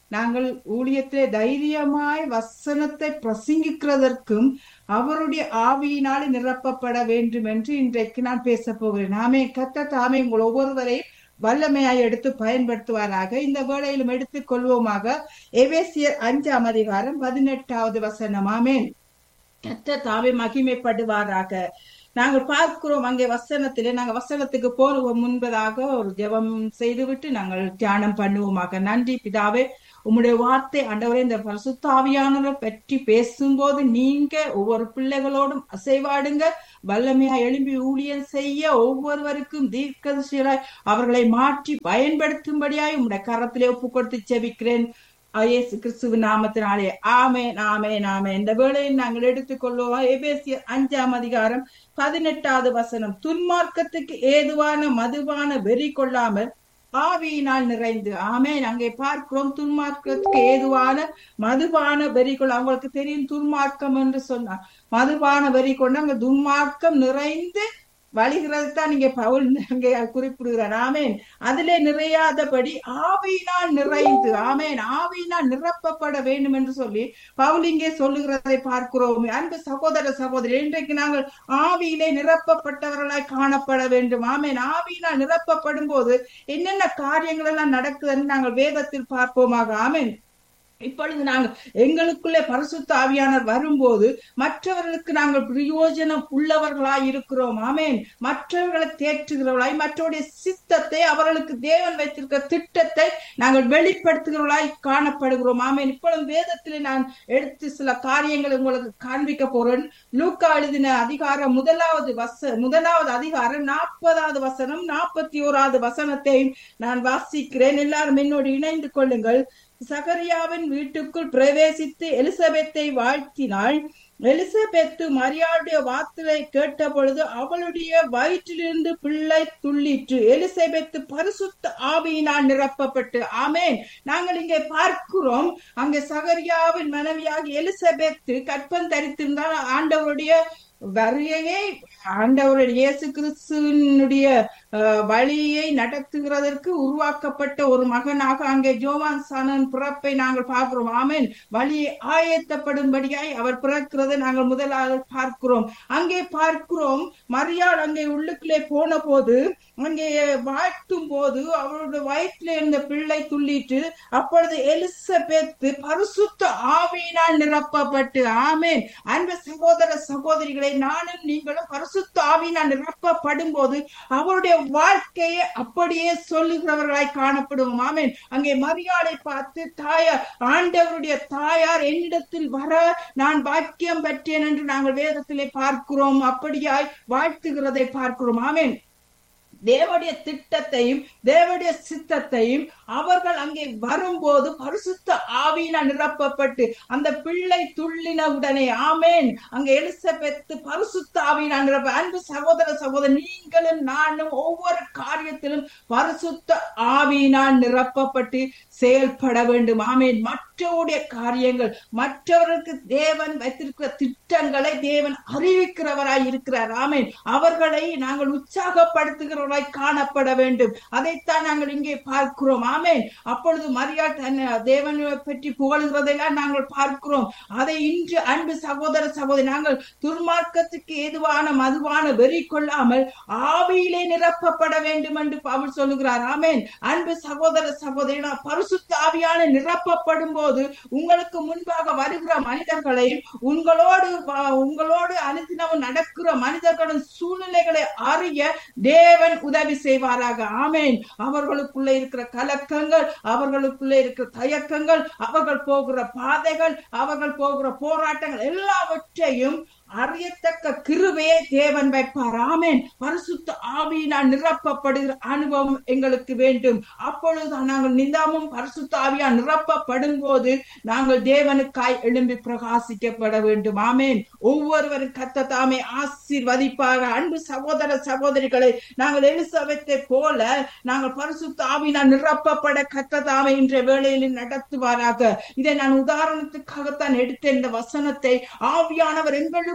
நாங்கள் ஊழியத்திலே தைரியமாய் வசனத்தை பிரசங்கிக்கிறதற்கும் அவருடைய ஆவியினாலே நிரப்பப்பட வேண்டும் என்று இன்றைக்கு நான் பேச போகிறேன் நாமே கத்த தாமே உங்கள் ஒவ்வொருவரையும் வல்லமையாய் எடுத்து பயன்படுத்துவாராக இந்த வேளையிலும் எடுத்துக் கொள்வோமாக எவேசியர் அஞ்சாம் அதிகாரம் பதினெட்டாவது வசனம் ஆமேன் கத்த தாமே மகிமைப்படுவாராக நாங்கள் பார்க்கிறோம் அங்கே வசனத்திலே நாங்கள் வசனத்துக்கு போறோம் முன்பதாக ஒரு ஜெபம் செய்துவிட்டு நாங்கள் தியானம் பண்ணுவோமாக நன்றி பிதாவே உம்முடைய வார்த்தை ஆண்டவரே இந்த பரிசுத்தாவியானவரை பற்றி பேசும்போது நீங்க ஒவ்வொரு பிள்ளைகளோடும் அசைவாடுங்க வல்லமையா எழும்பி ஊழியம் செய்ய ஒவ்வொருவருக்கும் தீர்க்கதரிசிகளாய் அவர்களை மாற்றி பயன்படுத்தும்படியாய் உம்முடைய கரத்திலே ஒப்பு கொடுத்து செபிக்கிறேன் இயேசு கிறிஸ்துவின் நாமத்தினாலே ஆமேன் ஆமேன் ஆமேன் இந்த வேளையில் நாங்கள் எடுத்துக்கொள்வோம் எபேசியர் அஞ்சாம் அதிகாரம் பதினெட்டாவது வசனம் துன்மார்க்கத்துக்கு ஏதுவான மதுவான வெறி கொள்ளாமல் ஆவியினால் நிறைந்து ஆமேன் அங்கே பார்க்கிறோம் துன்மார்க்கத்துக்கு ஏதுவான மதுபான வெறி கொள்ள அவங்களுக்கு தெரியும் துன்மார்க்கம் என்று சொன்னார் மதுபான வெறி கொண்டு அங்க துன்மார்க்கம் நிறைந்து வழிகிறது தான் நீங்க பவுல் அங்கே குறிப்பிடுகிறார் ஆமேன் அதிலே நிறையாதபடி ஆவியினால் நிறைந்து ஆமேன் ஆவியினால் நிரப்பப்பட வேண்டும் என்று சொல்லி பவுல் இங்கே சொல்லுகிறதை பார்க்கிறோம் அன்பு சகோதர சகோதரி இன்றைக்கு நாங்கள் ஆவியிலே நிரப்பப்பட்டவர்களாய் காணப்பட வேண்டும் ஆமேன் ஆவியினால் நிரப்பப்படும் போது என்னென்ன காரியங்கள் எல்லாம் நடக்குதுன்னு நாங்கள் வேதத்தில் பார்ப்போமாக ஆமேன் இப்பொழுது நாங்கள் எங்களுக்குள்ளே பரிசுத்த ஆவியானவர் வரும்போது மற்றவர்களுக்கு நாங்கள் பிரயோஜனம் உள்ளவர்களாய் இருக்கிறோம் ஆமேன் மற்றவர்களை தேற்றுகிறவர்களாய் மற்றவருடைய சித்தத்தை அவர்களுக்கு தேவன் வைத்திருக்கிற திட்டத்தை நாங்கள் வெளிப்படுத்துகிறவர்களாய் காணப்படுகிறோம் ஆமேன் இப்பொழுது வேதத்திலே நான் எடுத்து சில காரியங்களை உங்களுக்கு காண்பிக்க போறேன் லூக்கா எழுதின அதிகாரம் முதலாவது வச முதலாவது அதிகாரம் நாற்பதாவது வசனம் நாற்பத்தி ஓராவது வசனத்தையும் நான் வாசிக்கிறேன் எல்லாரும் என்னோடு இணைந்து கொள்ளுங்கள் சகரியாவின் வீட்டுக்குள் பிரவேசித்து எலிசபெத்தை வாழ்த்தினாள் எலிசபெத்து மரியாளுடைய வார்த்தையை கேட்ட பொழுது அவளுடைய வயிற்றிலிருந்து பிள்ளை துள்ளிற்று எலிசபெத்து பரிசுத்த ஆவியினால் நிரப்பப்பட்டு ஆமேன் நாங்கள் இங்கே பார்க்கிறோம் அங்கே சகரியாவின் மனைவியாகி எலிசபெத்து கற்பம் தரித்திருந்தால் ஆண்டவருடைய வருகையை ஆண்டவருடைய இயேசு கிறிஸ்துவனுடைய வழியை நடத்துகிறதற்கு உருவாக்கப்பட்ட ஒரு மகனாக அங்கே ஜோவான் சானன் பிறப்பை நாங்கள் பார்க்கிறோம் ஆமேன் வழியை ஆயத்தப்படும்படியாய் அவர் பிறக்கிறதை நாங்கள் முதலாக பார்க்கிறோம் அங்கே பார்க்கிறோம் மரியாள் அங்கே உள்ளுக்குள்ளே போன போது அங்கே வாழ்த்தும் போது அவருடைய வயிற்றில் இருந்த பிள்ளை துள்ளிட்டு அப்பொழுது எலிசபெத்து பரிசுத்த ஆவியினால் நிரப்பப்பட்டு ஆமேன் அன்பு சகோதர சகோதரிகளை நானும் நீங்களும் பரிசுத்த ஆவியினால் நிரப்பப்படும் போது அவருடைய வாழ்க்கையை அப்படியே சொல்லுகிறவர்களாய் காணப்படுவோம் ஆமேன் அங்கே மரியாதை பார்த்து தாயார் ஆண்டவருடைய தாயார் என்னிடத்தில் வர நான் பாக்கியம் பெற்றேன் என்று நாங்கள் வேதத்திலே பார்க்கிறோம் அப்படியாய் வாழ்த்துகிறதை பார்க்கிறோம் ஆமேன் தேவடைய திட்டத்தையும் தேவடைய சித்தத்தையும் அவர்கள் அங்கே வரும்போது பரிசுத்த ஆவியின நிரப்பப்பட்டு அந்த பிள்ளை துள்ளின உடனே ஆமேன் அங்க எலிசபெத்து பரிசுத்த ஆவியின நிரப்ப அன்பு சகோதர சகோதர நீங்களும் நானும் ஒவ்வொரு காரியத்திலும் பரிசுத்த ஆவியினால் நிரப்பப்பட்டு செயல்பட வேண்டும் ஆமேன் மற்றவருடைய காரியங்கள் மற்றவர்களுக்கு தேவன் வைத்திருக்கிற திட்டங்களை தேவன் அறிவிக்கிறவராய் இருக்கிறார் ஆமேன் அவர்களை நாங்கள் உற்சாகப்படுத்துகிற உள்ளவர்களாய் காணப்பட வேண்டும் அதைத்தான் நாங்கள் இங்கே பார்க்கிறோம் ஆமேன் அப்பொழுது மரியா தன் தேவனை பற்றி புகழ்கிறதையெல்லாம் நாங்கள் பார்க்கிறோம் அதை இன்று அன்பு சகோதர சகோதரி நாங்கள் துர்மார்க்கத்துக்கு ஏதுவான மதுவான வெறி கொள்ளாமல் ஆவியிலே நிரப்பப்பட வேண்டும் என்று பவுல் சொல்லுகிறார் ஆமேன் அன்பு சகோதர சகோதரி பரிசுத்த ஆவியான நிரப்பப்படும் போது உங்களுக்கு முன்பாக வருகிற மனிதர்களையும் உங்களோடு உங்களோடு அனுதினமும் நடக்கிற மனிதர்களின் சூழ்நிலைகளை அறிய தேவன் உதவி செய்வாராக ஆமேன் அவர்களுக்குள்ள இருக்கிற கலக்கங்கள் அவர்களுக்குள்ள இருக்கிற தயக்கங்கள் அவர்கள் போகிற பாதைகள் அவர்கள் போகிற போராட்டங்கள் எல்லாவற்றையும் அறியத்தக்க கிருபையை தேவன் வைப்பார் ஆமேன் பரிசுத்த ஆவியினால் நிரப்பப்படுகிற அனுபவம் எங்களுக்கு வேண்டும் அப்பொழுதுதான் நாங்கள் நிதாமும் பரிசுத்த ஆவியால் நிரப்பப்படும் போது நாங்கள் தேவனுக்காய் எழும்பி பிரகாசிக்கப்பட வேண்டும் ஆமேன் ஒவ்வொருவரும் கத்த தாமே ஆசீர்வதிப்பாக அன்பு சகோதர சகோதரிகளை நாங்கள் எலிசபெத்தை போல நாங்கள் பரிசுத்த ஆவியினால் நிரப்பப்பட கத்த தாமே இன்றைய வேளையில் நடத்துவாராக இதை நான் உதாரணத்துக்காகத்தான் எடுத்த இந்த வசனத்தை ஆவியானவர் எங்களுக்கு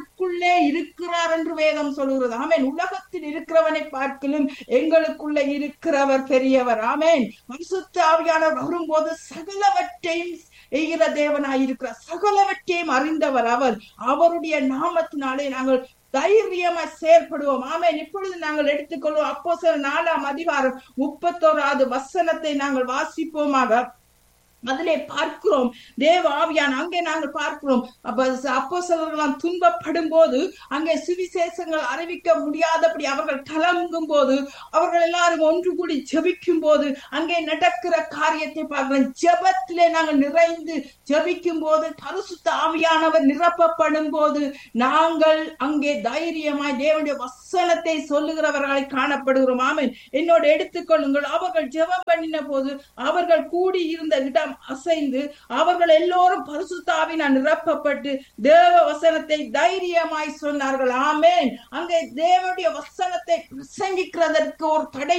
எங்களுக்குள்ளே இருக்கிறார் என்று வேதம் சொல்கிறது ஆமேன் உலகத்தில் இருக்கிறவனை பார்க்கலும் எங்களுக்குள்ளே இருக்கிறவர் பெரியவர் ஆமேன் பரிசுத்த ஆவியானவர் வரும்போது சகலவற்றையும் எய்கிற தேவனாயிருக்கிறார் சகலவற்றையும் அறிந்தவர் அவர் அவருடைய நாமத்தினாலே நாங்கள் தைரியமா செயல்படுவோம் ஆமேன் இப்பொழுது நாங்கள் எடுத்துக்கொள்வோம் அப்போ சில நாலாம் அதிகாரம் முப்பத்தோராவது வசனத்தை நாங்கள் வாசிப்போமாக அதிலே பார்க்கிறோம் தேவ ஆவியான் அங்கே நாங்கள் பார்க்கிறோம் அப்ப அப்போ சிலர்களாம் துன்பப்படும் போது அங்கே சுவிசேஷங்கள் அறிவிக்க முடியாதபடி அவர்கள் கலங்கும் போது அவர்கள் எல்லாரும் ஒன்று கூடி ஜெபிக்கும் போது அங்கே நடக்கிற காரியத்தை பார்க்கிறோம் ஜெபத்திலே நாங்கள் நிறைந்து ஜெபிக்கும் போது பரிசுத்த ஆவியானவர் நிரப்பப்படும் போது நாங்கள் அங்கே தைரியமாய் தேவனுடைய வசனத்தை சொல்லுகிறவர்களை காணப்படுகிறோம் ஆமென் என்னோட எடுத்துக்கொள்ளுங்கள் அவர்கள் ஜெபம் பண்ணின போது அவர்கள் கூடி இருந்த இடம் அசைந்து அவர்கள் எல்லோரும் பரிசுத்தாவினால் நிரப்பப்பட்டு தேவ வசனத்தை தைரியமாய் சொன்னார்கள் ஆமென் அங்கே தேவனுடைய வசனத்தை பிரசங்கிக்கிறதற்கு ஒரு தடை